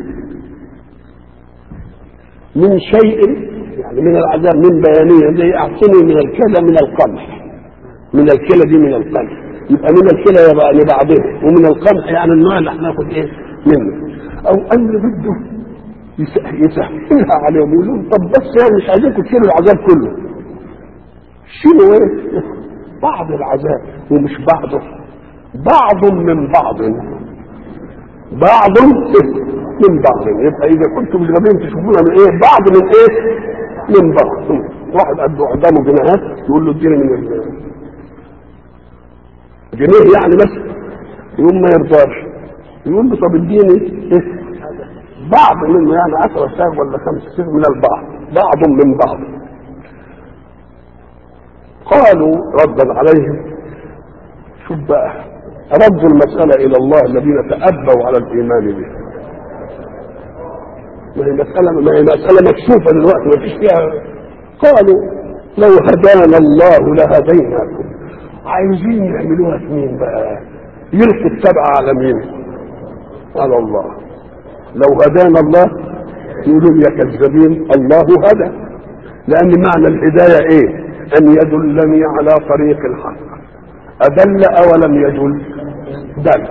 Speaker 1: من شيء يعني من العذاب من بيانية زي أعطني من الكلى من القمح من الكلى دي من القمح يبقى من الكلى يبقى لبعضها ومن القمح يعني النوع اللي هناخد ايه منه او ان بده يسهلها عليهم يقول لهم طب بس يعني مش عايزينكم تشيلوا العذاب كله شيلوا ايه بعض العذاب ومش بعضه بعض من بعض بعض من بعض يبقى اذا كنتم مش غبيين تشوفونا من ايه بعض من ايه من بعض واحد قد قدامه جنيهات يقول له اديني من ال... جنيه يعني بس يقوم ما يرضاش يقول له طب اديني ايه بعض منه يعني 10 ساغ ولا 5 ساغ من البعض بعض من بعض قالوا ردا عليهم شوف بقى ردوا المسألة إلى الله الذين تأبوا على الإيمان به ما هي مسألة ما هي مسألة مكشوفة دلوقتي ما فيش فيها قالوا لو هدانا الله لهديناكم عايزين يعملوها في مين بقى يلقوا التبع على مين على الله لو هدانا الله يقولون يا كذابين الله هدى لأن معنى الهداية إيه أن يدلني على طريق الحق أدل أولم يدل دل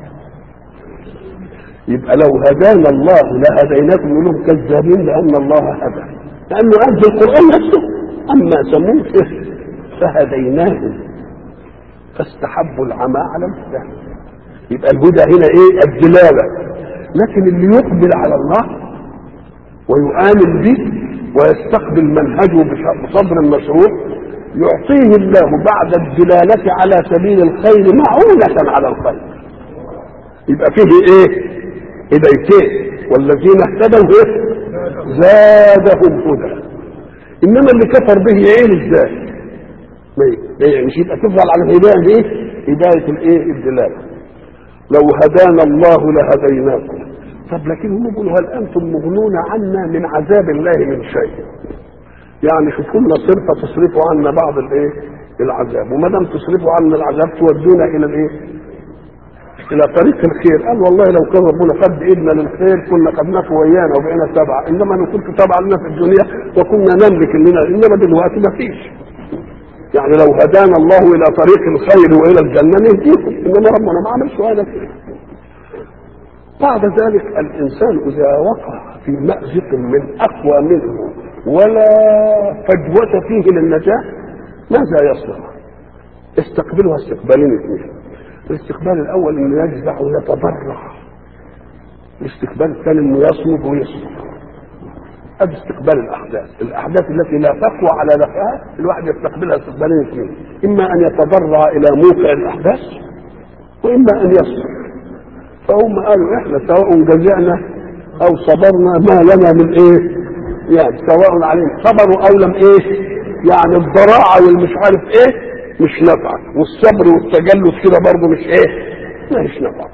Speaker 1: يبقى لو هدانا الله لهديناكم يقولون كذابين لأن الله هدى لأنه أنزل القرآن نفسه أما ثمود فهديناهم فاستحبوا العمى على الهدى يبقى الهدى هنا ايه الدلالة لكن اللي يقبل على الله ويؤمن به ويستقبل منهجه بصبر مشروع يعطيه الله بعد الدلالة على سبيل الخير معونة على الخير يبقى فيه ايه هدايتين والذين اهتدوا ايه زادهم هدى انما اللي كفر به يعين ازاي ما ي- مش يبقى تفضل على الهدايه دي هدايه الايه الدلاله لو هدانا الله لهديناكم طب لكن هم بيقولوا هل انتم مغنون عنا من عذاب الله من شيء يعني شوفوا لنا صرفه تصرفوا عنا بعض الايه العذاب وما دام تصرفوا عنا العذاب تودونا الى الايه الى طريق الخير قال والله لو كان ربنا قد ايدنا للخير كنا خدناك ويانا وبقينا تبع انما انا كنت تبع لنا في الدنيا وكنا نملك اننا انما دلوقتي ما فيش يعني لو هدانا الله الى طريق الخير والى الجنه نهديكم انما ربنا ما عملش هذا فيه بعد ذلك الانسان اذا وقع في مازق من اقوى منه ولا فجوه فيه للنجاه ماذا يصنع؟ استقبلها استقبالين اثنين الاستقبال الاول انه يجزع ويتضرع الاستقبال الثاني انه يصمد ويصبر هذا استقبال الاحداث الاحداث التي لا تقوى على نفسها الواحد يستقبلها استقبالين اثنين اما ان يتضرع الى موقع الاحداث واما ان يصبر فهم قالوا احنا سواء جزعنا او صبرنا ما لنا من ايه يعني سواء عليهم صبروا او لم ايه يعني الضراعه والمش عارف ايه مش نافعه والصبر والتجلد كده برضه مش ايه مش نافعه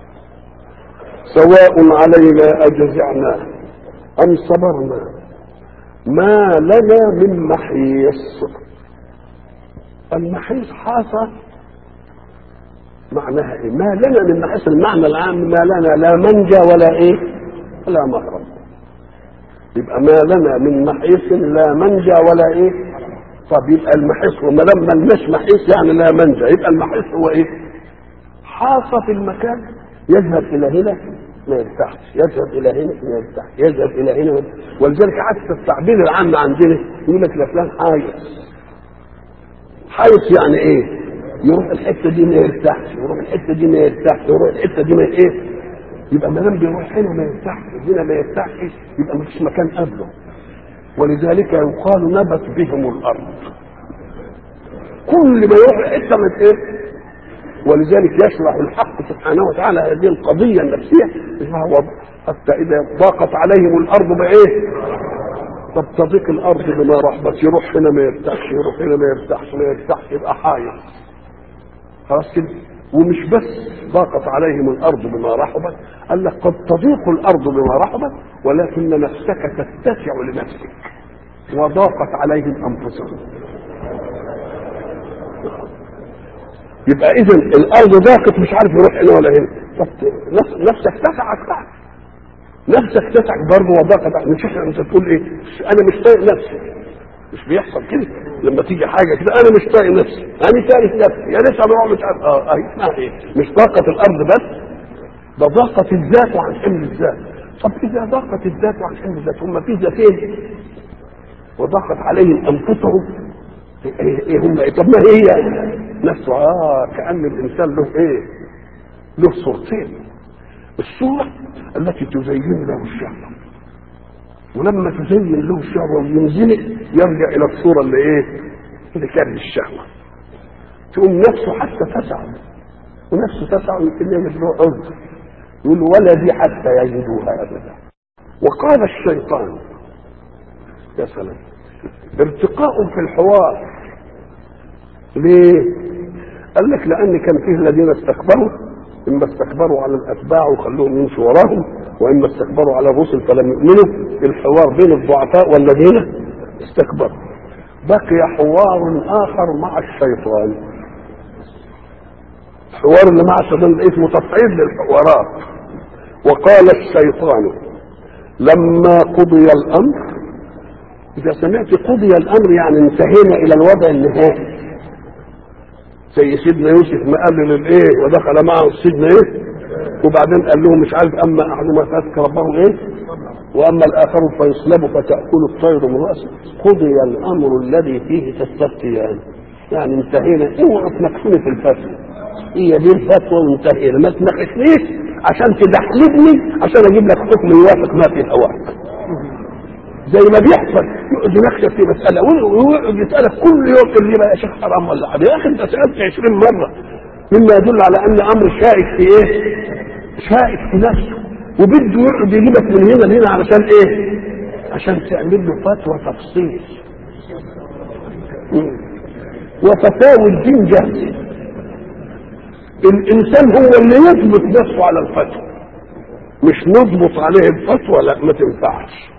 Speaker 1: سواء علينا اجزعنا ام صبرنا ما لنا من محيص المحيص حاصة معناها ايه ما لنا من محيص المعنى العام ما لنا لا منجى ولا ايه ولا مهرب يبقى ما لنا من محيص لا منجى ولا ايه طب يبقى المحيص وما لما مش محيص يعني لا منجى يبقى المحيص هو ايه حاصة في المكان يذهب الى هنا ما يرتاحش يذهب الى هنا ما يرتاحش يذهب الى هنا ما يرتاحش. ولذلك حتى التعبير العام عندنا يقول لك لفلان حايص حايص يعني ايه يروح الحته دي ما يرتاحش يروح الحته دي ما يرتاحش يروح الحته دي ما ايه يبقى ما دام بيروح هنا ما يرتاحش هنا ما يرتاحش يبقى ما فيش مكان قبله ولذلك يقال نبت بهم الارض كل ما يروح حته من ايه ولذلك يشرح الحق سبحانه وتعالى هذه القضية النفسية فهو حتى إذا ضاقت عليهم الأرض بإيه؟ طب تضيق الأرض بما رحبت يروح هنا ما يرتاحش يروح هنا ما يرتاحش ما يرتاحش يبقى حايص خلاص كده ومش بس ضاقت عليهم الأرض بما رحبت قال لك قد تضيق الأرض بما رحبت ولكن نفسك تتسع لنفسك وضاقت عليهم أنفسهم يبقى اذا الارض ضاقت مش عارف يروح هنا ولا هنا طب نفس- نفسك تسعك بقى نفسك تسعك برضه وضاقت عليك. مش احنا انت تقول ايه انا مش طايق نفسي مش بيحصل كده لما تيجي حاجه كده انا مش طايق نفسي انا كارث نفسي يا ريت انا مش عارف اه اه اسمها ايه مش ضاقت الارض بس ده ضاقت الذات عن حمل الذات طب اذا ضاقت الذات عن حمل الذات هم في ذاتين وضاقت عليهم انفسهم ايه إيه هم إيه؟ طب ما هي نفسه اه كان الانسان له ايه له صورتين الصوره التي تزين له الشهوه ولما تزين له الشهوه وينزلق يرجع الى الصوره اللي ايه اللي كان الشهوه تقوم نفسه حتى تسع ونفسه تسع يمكن يجد له عذر يقول ولدي حتى يجدوها ابدا وقال الشيطان يا سلام ارتقاء في الحوار ليه قال لك لان كان فيه الذين استكبروا اما استكبروا على الاتباع وخلوهم يمشوا وراهم واما استكبروا على الرسل فلم يؤمنوا الحوار بين الضعفاء والذين استكبروا بقي حوار اخر مع الشيطان الحوار اللي مع الشيطان ده اسمه تصعيد للحوارات وقال الشيطان لما قضي الامر إذا سمعت قضي الأمر يعني انتهينا إلى الوضع النهائي زي سيدنا يوسف ما قال للإيه ودخل معه السجن إيه وبعدين قال لهم مش عارف أما أحدهما فأذكر ربه إيه وأما الآخر فيصلب فتأكل الطير من رأسه قضي الأمر الذي فيه تستفتيان يعني انتهينا اوعوا تناقشوني في الفتوى هي دي الفتوى وانتهينا ما تناقشنيش عشان تدحلبني عشان اجيب لك حكم يوافق ما في هواك زي ما بيحصل يقعد يناقشك في مساله ويقعد يسالك كل يوم تقول لي بقى يا شيخ حرام ولا حرام يا اخي انت سالت 20 مره مما يدل على ان امر شائك في ايه؟ شائك في نفسه وبده يقعد يجيبك من هنا لهنا علشان ايه؟ عشان تعمل له فتوى تفصيل وفتاوى الدين جاهزه الانسان هو اللي يضبط نفسه على الفتوى مش نضبط عليه الفتوى لا ما تنفعش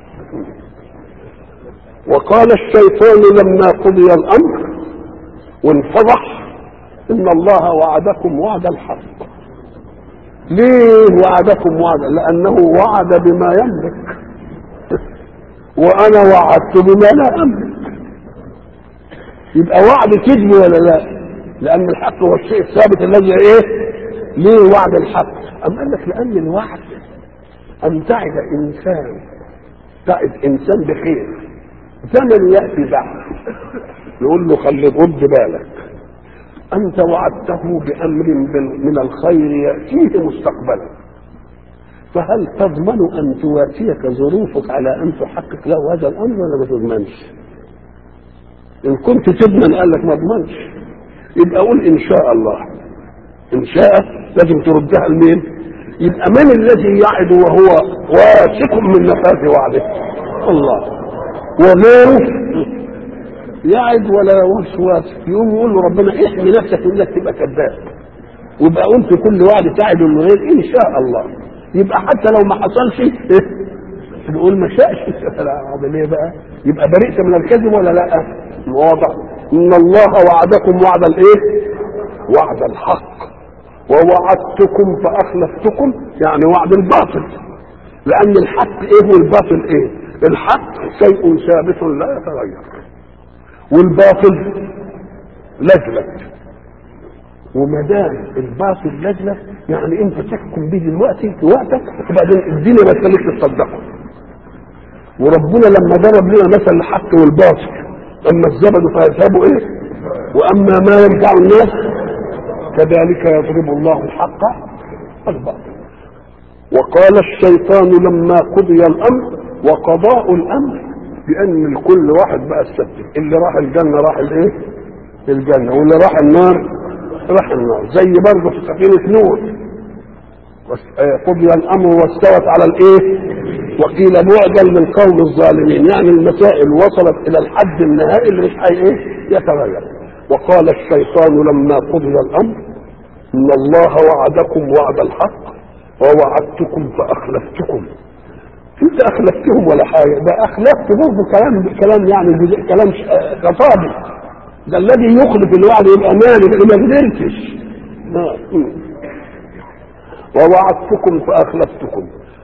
Speaker 1: وقال الشيطان لما قضي الامر وانفضح ان الله وعدكم وعد الحق ليه وعدكم وعدا لانه وعد بما يملك وانا وعدت بما لا املك يبقى وعد كذب ولا لا لان الحق هو الشيء الثابت الذي ايه ليه وعد الحق ام قال لك لان الوعد ان تعد انسان تعد انسان بخير زمن ياتي بعد يقول له خلي رد بالك انت وعدته بامر من الخير ياتيه مستقبلا فهل تضمن ان تواتيك ظروفك على ان تحقق له هذا الامر ولا ما تضمنش ان كنت تضمن قال لك ما اضمنش يبقى قول ان شاء الله ان شاء لازم تردها لمين يبقى من الذي يعد وهو واثق من نفاذ وعده الله وغيره يعد ولا هوش واثق يقوم يقول له ربنا احمي نفسك انك تبقى كذاب ويبقى قول في كل وعد تعد الغير ان شاء الله يبقى حتى لو ما حصلش إيه؟ نقول ما شاءش لا عمل ايه بقى يبقى برئت من الكذب ولا لا واضح ان الله وعدكم وعد الايه وعد الحق ووعدتكم فاخلفتكم يعني وعد الباطل لان الحق ايه والباطل ايه الحق شيء ثابت لا يتغير والباطل لجلج وما دام الباطل لجلج يعني انت تحكم به دلوقتي في وقتك وبعدين الدنيا ما تخليك تصدقه وربنا لما ضرب لنا مثل الحق والباطل اما الزبد فيذهبوا ايه واما ما ينفع الناس كذلك يضرب الله الحق والباطل وقال الشيطان لما قضي الامر وقضاء الامر بان كل واحد بقى السبت اللي راح الجنه راح الايه الجنه واللي راح النار راح النار زي برضه في سفينه نوح قضي الامر واستوت على الايه وقيل بعدا للقوم الظالمين يعني المسائل وصلت الى الحد النهائي اللي مش ايه يتغير وقال الشيطان لما قضي الامر ان الله وعدكم وعد الحق ووعدتكم فاخلفتكم انت اخلفتهم ولا حاجه ده اخلفت برضه كلام كلام يعني كلام خطابي ده الذي يخلف الوعد يبقى مالك ما قدرتش ووعدتكم فاخلفتكم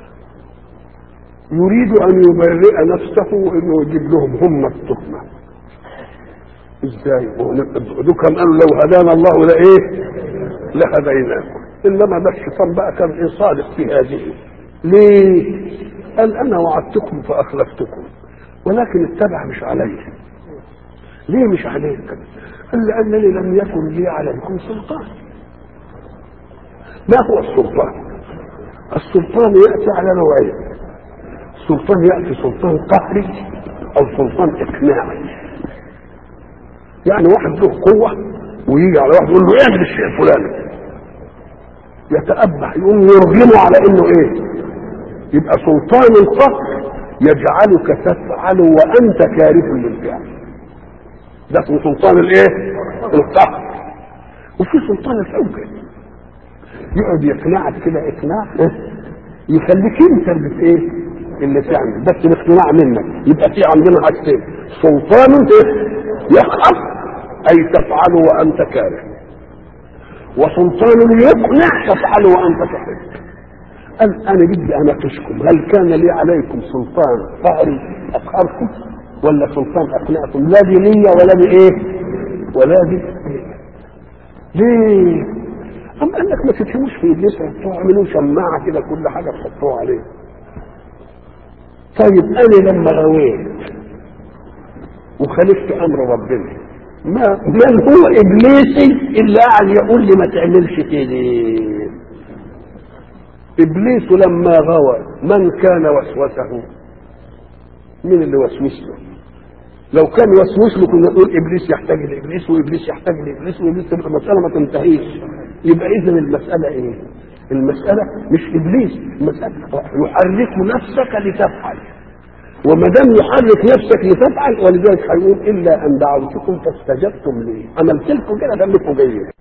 Speaker 1: يريد ان يبرئ نفسه انه يجيب لهم هم التهمه ازاي دول كان قالوا لو هدانا الله لايه لهديناكم انما ده الشيطان بقى كان ايه صادق في هذه ليه قال انا وعدتكم فاخلفتكم ولكن التبع مش علي ليه مش عليك قال لانني لم يكن لي عليكم سلطان ما هو السلطان السلطان ياتي على نوعين السلطان ياتي سلطان قهري او سلطان اقناعي يعني واحد له قوه ويجي على واحد يقول له اعمل الشيء الفلاني يتأبع يقوم يرغمه على انه ايه يبقى سلطان القهر يجعلك تفعل وانت كاره للفعل ده اسمه سلطان الايه القهر وفي سلطان الحجه يقعد يقنعك كده اقناع يخليك انت اللي ايه اللي تعمل بس الاقتناع منك يبقى في عندنا حاجتين سلطان ايه يقهر اي تفعل وانت كاره وسلطان يقنع تفعل وانت تحب قال انا بدي اناقشكم هل كان لي عليكم سلطان قهري اقهركم ولا سلطان اقنعكم لا دي ليا ولا دي ايه ولا دي إيه؟ ليه أم قال لك ما تفهموش في ابليس تعملوا شماعه كده كل حاجه تحطوها عليه طيب انا لما غويت وخالفت امر ربنا ما من هو ابليسي اللي قاعد يقول لي ما تعملش كده ابليس لما غوى من كان وسوسه مين اللي وسوس له لو كان وسوس له كنا نقول ابليس يحتاج لابليس وابليس يحتاج لابليس وابليس تبقى المساله ما تنتهيش يبقى اذا المساله ايه المسألة مش إبليس المسألة يحرك نفسك لتفعل وما دام يحرك نفسك لتفعل ولذلك هيقول إلا أن دعوتكم فاستجبتم لي عملت لكم كده خليكم جايين